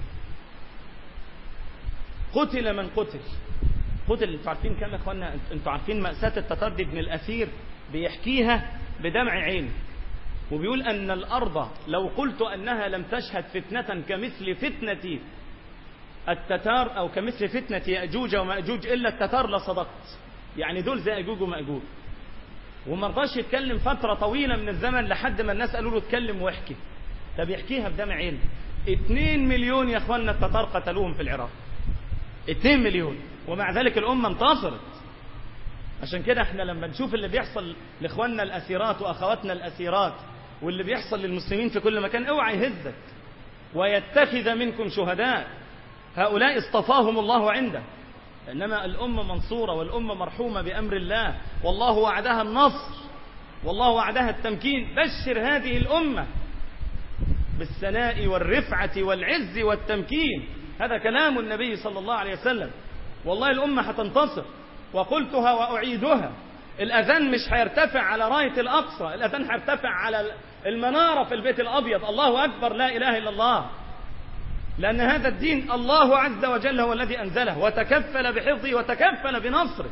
قتل من قتل قتل انتوا عارفين كم يا اخوانا انتوا عارفين مأساة التتار دي ابن الأثير بيحكيها بدمع عين وبيقول أن الأرض لو قلت أنها لم تشهد فتنة كمثل فتنة التتار أو كمثل فتنة يأجوج ومأجوج إلا التتار لصدقت يعني دول زي أجوج ومأجوج وما رضاش يتكلم فترة طويلة من الزمن لحد ما الناس قالوا له اتكلم واحكي طب يحكيها بدمع عين 2 مليون يا اخوانا التتار قتلوهم في العراق 2 مليون ومع ذلك الأمة انتصرت عشان كده احنا لما نشوف اللي بيحصل لاخواننا الاسيرات واخواتنا الاسيرات واللي بيحصل للمسلمين في كل مكان اوعى يهزك ويتخذ منكم شهداء هؤلاء اصطفاهم الله عنده انما الامه منصوره والامه مرحومه بامر الله والله وعدها النصر والله وعدها التمكين بشر هذه الامه بالثناء والرفعه والعز والتمكين هذا كلام النبي صلى الله عليه وسلم والله الامه هتنتصر وقلتها وأعيدها الأذان مش هيرتفع على راية الأقصى الأذان هيرتفع على المنارة في البيت الأبيض الله أكبر لا إله إلا الله لأن هذا الدين الله عز وجل هو الذي أنزله وتكفل بحفظه وتكفل بنصره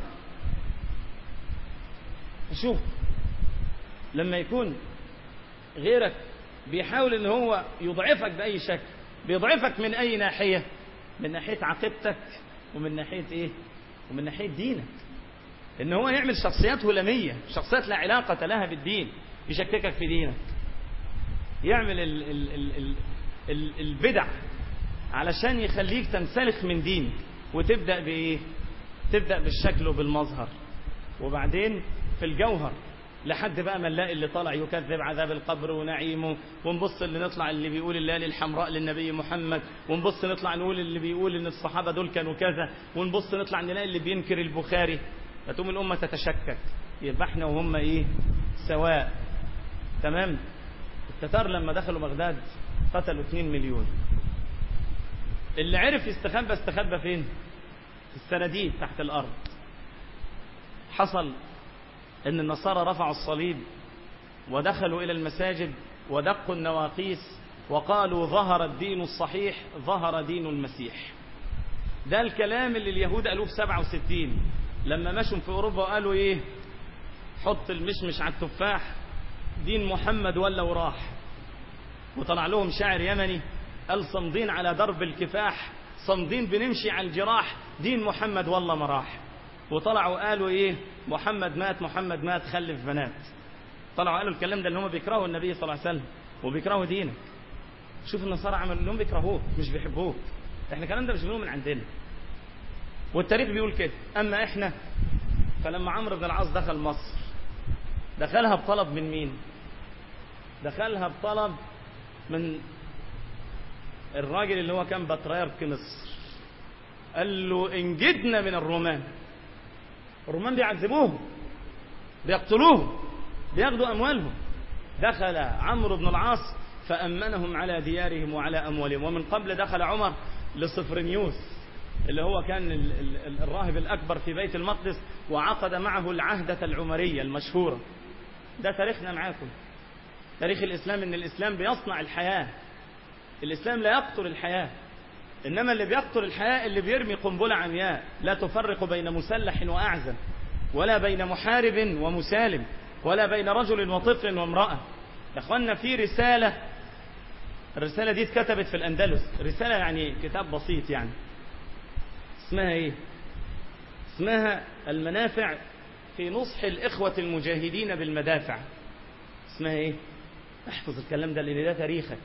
شوف لما يكون غيرك بيحاول ان هو يضعفك بأي شكل بيضعفك من أي ناحية من ناحية عقيدتك ومن ناحية إيه ومن ناحية دينك ان هو يعمل شخصيات هلامية شخصيات لا علاقة لها بالدين يشككك في دينك يعمل ال ال ال ال ال البدع علشان يخليك تنسلخ من دينك وتبدأ بإيه تبدأ بالشكل وبالمظهر وبعدين في الجوهر لحد بقى ما نلاقي اللي طالع يكذب عذاب القبر ونعيمه ونبص اللي نطلع اللي بيقول الليالي الحمراء للنبي محمد ونبص نطلع نقول اللي بيقول ان الصحابه دول كانوا كذا ونبص نطلع نلاقي اللي بينكر البخاري فتقوم الامه تتشكك يبقى احنا وهم ايه سواء تمام التتار لما دخلوا بغداد قتلوا 2 مليون اللي عرف يستخبى استخبى فين في السناديد تحت الارض حصل ان النصارى رفعوا الصليب ودخلوا الى المساجد ودقوا النواقيس وقالوا ظهر الدين الصحيح ظهر دين المسيح ده الكلام اللي اليهود قالوه في 67 لما مشوا في اوروبا وقالوا ايه حط المشمش على التفاح دين محمد ولا وراح وطلع لهم شاعر يمني قال صمدين على درب الكفاح صمدين بنمشي على الجراح دين محمد والله ما راح وطلعوا قالوا ايه محمد مات محمد مات خلف بنات طلعوا قالوا الكلام ده اللي هم بيكرهوا النبي صلى الله عليه وسلم وبيكرهوا دينك شوف النصارى عملوا لهم بيكرهوك مش بيحبوك احنا الكلام ده مش بنقوله من عندنا والتاريخ بيقول كده اما احنا فلما عمرو بن العاص دخل مصر دخلها بطلب من مين دخلها بطلب من الراجل اللي هو كان بطريرك مصر قال له إن جدنا من الرومان الرومان بيعذبوهم بيقتلوهم بياخدوا أموالهم دخل عمرو بن العاص فأمنهم على ديارهم وعلى أموالهم ومن قبل دخل عمر لصفرنيوس اللي هو كان ال- ال- الراهب الأكبر في بيت المقدس وعقد معه العهدة العمرية المشهورة ده تاريخنا معاكم تاريخ الإسلام إن الإسلام بيصنع الحياة الإسلام لا يقتل الحياة إنما اللي بيقتل الحياة اللي بيرمي قنبلة عمياء لا تفرق بين مسلح وأعزم ولا بين محارب ومسالم ولا بين رجل وطفل وامرأة يا أخوانا في رسالة الرسالة دي اتكتبت في الأندلس رسالة يعني كتاب بسيط يعني اسمها ايه اسمها المنافع في نصح الإخوة المجاهدين بالمدافع اسمها ايه احفظ الكلام ده لأن ده تاريخك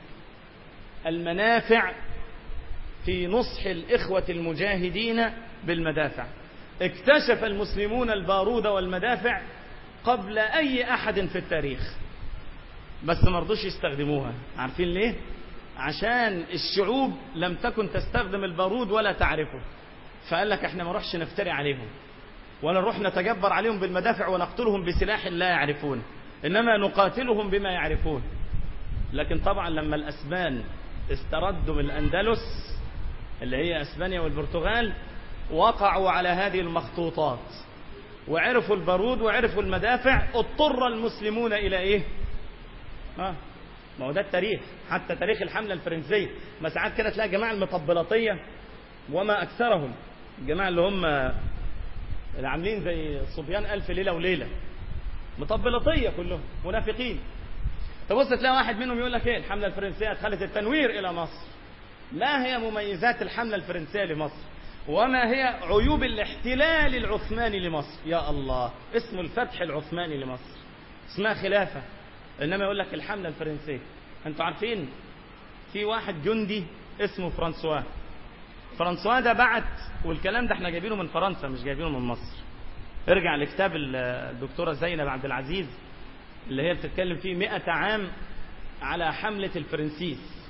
المنافع في نصح الإخوة المجاهدين بالمدافع اكتشف المسلمون البارود والمدافع قبل أي أحد في التاريخ بس ما رضوش يستخدموها عارفين ليه عشان الشعوب لم تكن تستخدم البارود ولا تعرفه فقال لك احنا ما نروحش نفتري عليهم ولا نروح نتجبر عليهم بالمدافع ونقتلهم بسلاح لا يعرفون انما نقاتلهم بما يعرفون لكن طبعا لما الاسبان استردوا من الاندلس اللي هي اسبانيا والبرتغال وقعوا على هذه المخطوطات وعرفوا البارود وعرفوا المدافع اضطر المسلمون الى ايه اه ما هو ده التاريخ حتى تاريخ الحملة الفرنسية ما ساعات كده تلاقي جماعة المطبلطية وما أكثرهم الجماعة اللي هم اللي عاملين زي صبيان ألف ليلة وليلة مطبلطية كلهم منافقين تبص تلاقي واحد منهم يقول لك ايه الحملة الفرنسية ادخلت التنوير إلى مصر ما هي مميزات الحملة الفرنسية لمصر وما هي عيوب الاحتلال العثماني لمصر يا الله اسم الفتح العثماني لمصر اسمها خلافة انما يقول لك الحمله الفرنسيه انتوا عارفين في واحد جندي اسمه فرانسوا فرانسوا ده بعت والكلام ده احنا جايبينه من فرنسا مش جايبينه من مصر ارجع لكتاب الدكتوره زينب عبد العزيز اللي هي بتتكلم فيه 100 عام على حمله الفرنسيس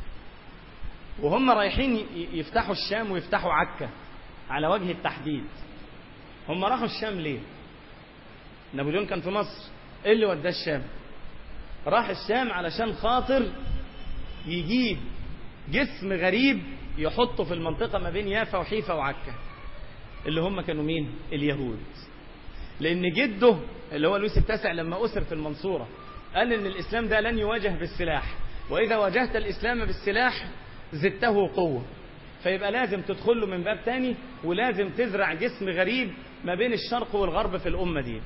وهم رايحين يفتحوا الشام ويفتحوا عكا على وجه التحديد هم راحوا الشام ليه نابليون كان في مصر ايه اللي وداه الشام راح الشام علشان خاطر يجيب جسم غريب يحطه في المنطقة ما بين يافا وحيفا وعكا اللي هم كانوا مين اليهود لأن جده اللي هو لويس التاسع لما أسر في المنصورة قال إن الإسلام ده لن يواجه بالسلاح وإذا واجهت الإسلام بالسلاح زدته قوة فيبقى لازم تدخل له من باب تاني ولازم تزرع جسم غريب ما بين الشرق والغرب في الأمة دي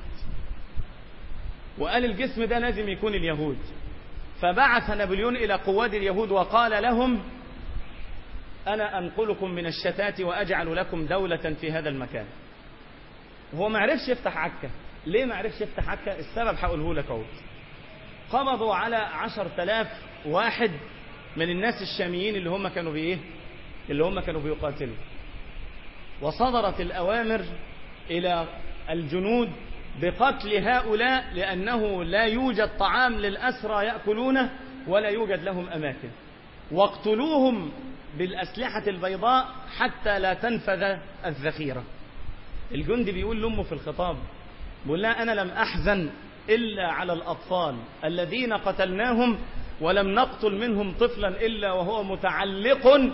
وقال الجسم ده لازم يكون اليهود فبعث نابليون إلى قواد اليهود وقال لهم أنا أنقلكم من الشتات وأجعل لكم دولة في هذا المكان هو ما عرفش يفتح عكا ليه ما عرفش يفتح عكا السبب هقوله لك اهو قبضوا على عشر تلاف واحد من الناس الشاميين اللي هم كانوا بإيه اللي هم كانوا بيقاتلوا وصدرت الأوامر إلى الجنود بقتل هؤلاء لأنه لا يوجد طعام للأسرى يأكلونه ولا يوجد لهم أماكن واقتلوهم بالأسلحة البيضاء حتى لا تنفذ الذخيرة الجندي بيقول لأمه في الخطاب بيقول لها أنا لم أحزن إلا على الأطفال الذين قتلناهم ولم نقتل منهم طفلا إلا وهو متعلق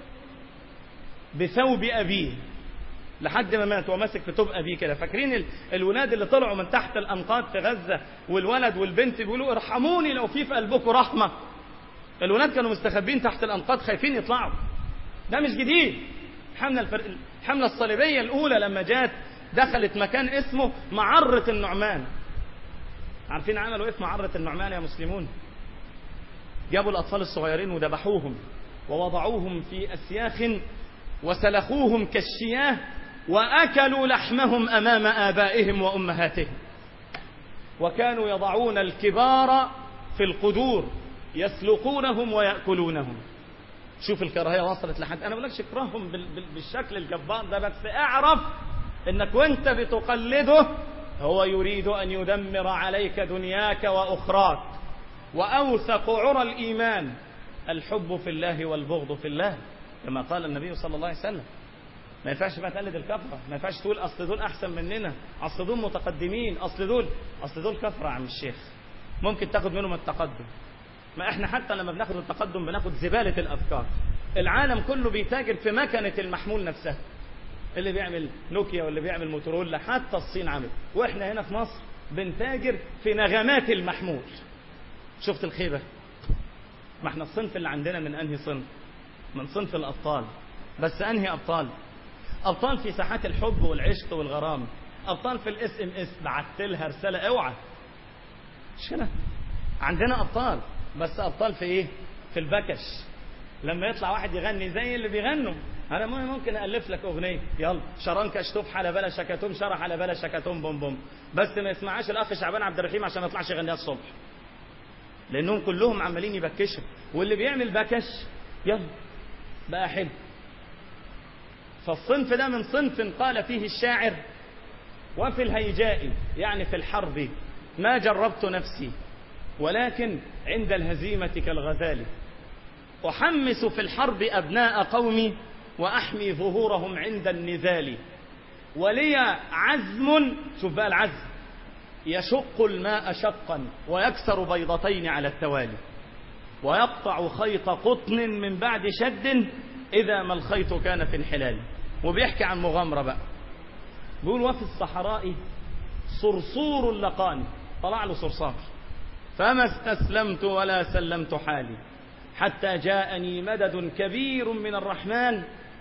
بثوب أبيه لحد ما مات وماسك في توب ابيه كده فاكرين الولاد اللي طلعوا من تحت الانقاض في غزه والولد والبنت بيقولوا ارحموني لو في في قلبكم رحمه الولاد كانوا مستخبين تحت الانقاض خايفين يطلعوا ده مش جديد الحمله الفر... الحمله الصليبيه الاولى لما جات دخلت مكان اسمه معره النعمان عارفين عملوا ايه في معره النعمان يا مسلمون جابوا الاطفال الصغيرين وذبحوهم ووضعوهم في اسياخ وسلخوهم كالشياه وأكلوا لحمهم أمام آبائهم وأمهاتهم وكانوا يضعون الكبار في القدور يسلقونهم ويأكلونهم شوف الكراهية وصلت لحد أنا بقولكش اكرههم بالشكل الجبار ده بس اعرف انك وانت بتقلده هو يريد أن يدمر عليك دنياك وأخراك وأوثق عرى الإيمان الحب في الله والبغض في الله كما قال النبي صلى الله عليه وسلم ما ينفعش بقى تقلد الكفرة ما ينفعش تقول أصل دول أحسن مننا أصل دول متقدمين أصل دول أصل دول كفرة يا عم الشيخ ممكن تاخد منهم التقدم ما احنا حتى لما بناخد التقدم بناخد زبالة الأفكار العالم كله بيتاجر في مكنة المحمول نفسها اللي بيعمل نوكيا واللي بيعمل موتورولا حتى الصين عمل واحنا هنا في مصر بنتاجر في نغمات المحمول شفت الخيبة ما احنا الصنف اللي عندنا من انهي صنف من صنف الابطال بس انهي ابطال ابطال في ساحات الحب والعشق والغرام ابطال في الاس ام اس بعت لها رساله اوعى مش كده عندنا ابطال بس ابطال في ايه في البكش لما يطلع واحد يغني زي اللي بيغنوا انا ممكن الف لك اغنيه يلا شرنكه اشتوف حلا بلا شكاتوم شرح على بلا شكاتوم بوم بوم بس ما يسمعهاش الاخ شعبان عبد الرحيم عشان ما يطلعش يغنيها الصبح لانهم كلهم عمالين يبكشوا واللي بيعمل بكش يلا بقى حلو فالصنف ده من صنف قال فيه الشاعر وفي الهيجاء يعني في الحرب ما جربت نفسي ولكن عند الهزيمة كالغزال أحمس في الحرب أبناء قومي وأحمي ظهورهم عند النزال ولي عزم شوف بقى العزم يشق الماء شقا ويكسر بيضتين على التوالي ويقطع خيط قطن من بعد شد إذا ما الخيط كان في انحلال وبيحكي عن مغامرة بقى بيقول وفي الصحراء صرصور لقاني طلع له صرصار فما استسلمت ولا سلمت حالي حتى جاءني مدد كبير من الرحمن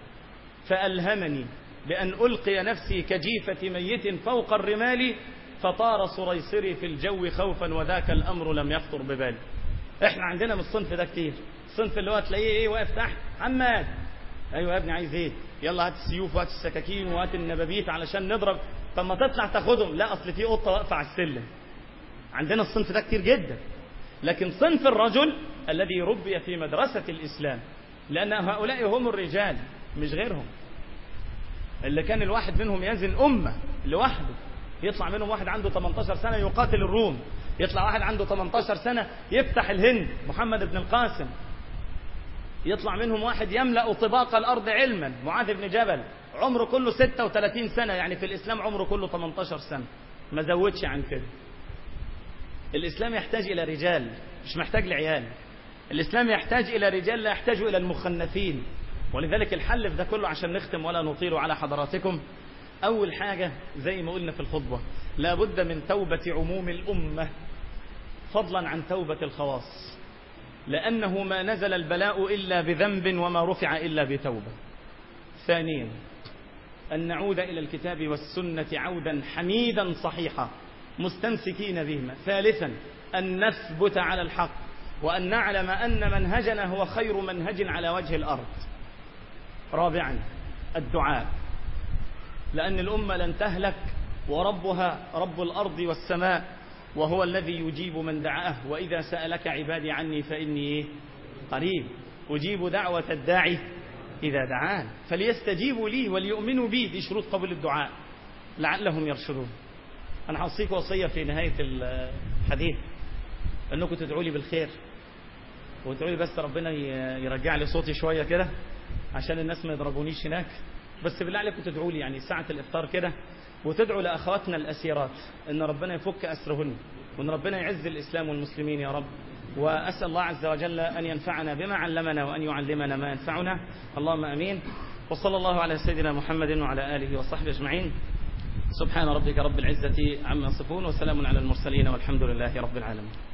فألهمني بأن ألقي نفسي كجيفة ميت فوق الرمال فطار صريصري في الجو خوفا وذاك الأمر لم يخطر ببالي احنا عندنا من الصنف ده كتير الصنف اللي هو تلاقيه ايه واقف تحت حماد ايوه يا ابني عايز ايه يلا هات السيوف وهات السكاكين وهات النبابيت علشان نضرب طب ما تطلع تاخدهم لا اصل في قطه واقفه على السلم عندنا الصنف ده كتير جدا لكن صنف الرجل الذي ربي في مدرسة الإسلام لأن هؤلاء هم الرجال مش غيرهم اللي كان الواحد منهم يزن أمة لوحده يطلع منهم واحد عنده 18 سنة يقاتل الروم يطلع واحد عنده 18 سنة يفتح الهند محمد بن القاسم يطلع منهم واحد يملأ طباق الأرض علما معاذ بن جبل عمره كله 36 سنة يعني في الإسلام عمره كله 18 سنة ما زودش عن كده الإسلام يحتاج إلى رجال مش محتاج لعيال الإسلام يحتاج إلى رجال لا يحتاج إلى المخنثين ولذلك الحل في ده كله عشان نختم ولا نطيل على حضراتكم أول حاجة زي ما قلنا في الخطبة لابد من توبة عموم الأمة فضلا عن توبة الخواص لأنه ما نزل البلاء إلا بذنب وما رفع إلا بتوبة ثانيا أن نعود إلى الكتاب والسنة عودا حميدا صحيحا مستمسكين بهما ثالثا أن نثبت على الحق وأن نعلم أن منهجنا هو خير منهج على وجه الأرض رابعا الدعاء لأن الأمة لن تهلك وربها رب الأرض والسماء وهو الذي يجيب من دعاه وإذا سألك عبادي عني فإني قريب أجيب دعوة الداعي إذا دعان فليستجيبوا لي وليؤمنوا بي دي شروط قبول الدعاء لعلهم يرشدون أنا هوصيك وصية في نهاية الحديث أنكم تدعوا لي بالخير وتدعوا لي بس ربنا يرجع لي صوتي شوية كده عشان الناس ما يضربونيش هناك بس بالله عليكم تدعوا لي يعني ساعة الإفطار كده وتدعوا لأخواتنا الأسيرات أن ربنا يفك أسرهن وأن ربنا يعز الإسلام والمسلمين يا رب وأسأل الله عز وجل أن ينفعنا بما علمنا وأن يعلمنا ما ينفعنا اللهم أمين وصلى الله على سيدنا محمد وعلى آله وصحبه أجمعين سبحان ربك رب العزة عما يصفون وسلام على المرسلين والحمد لله رب العالمين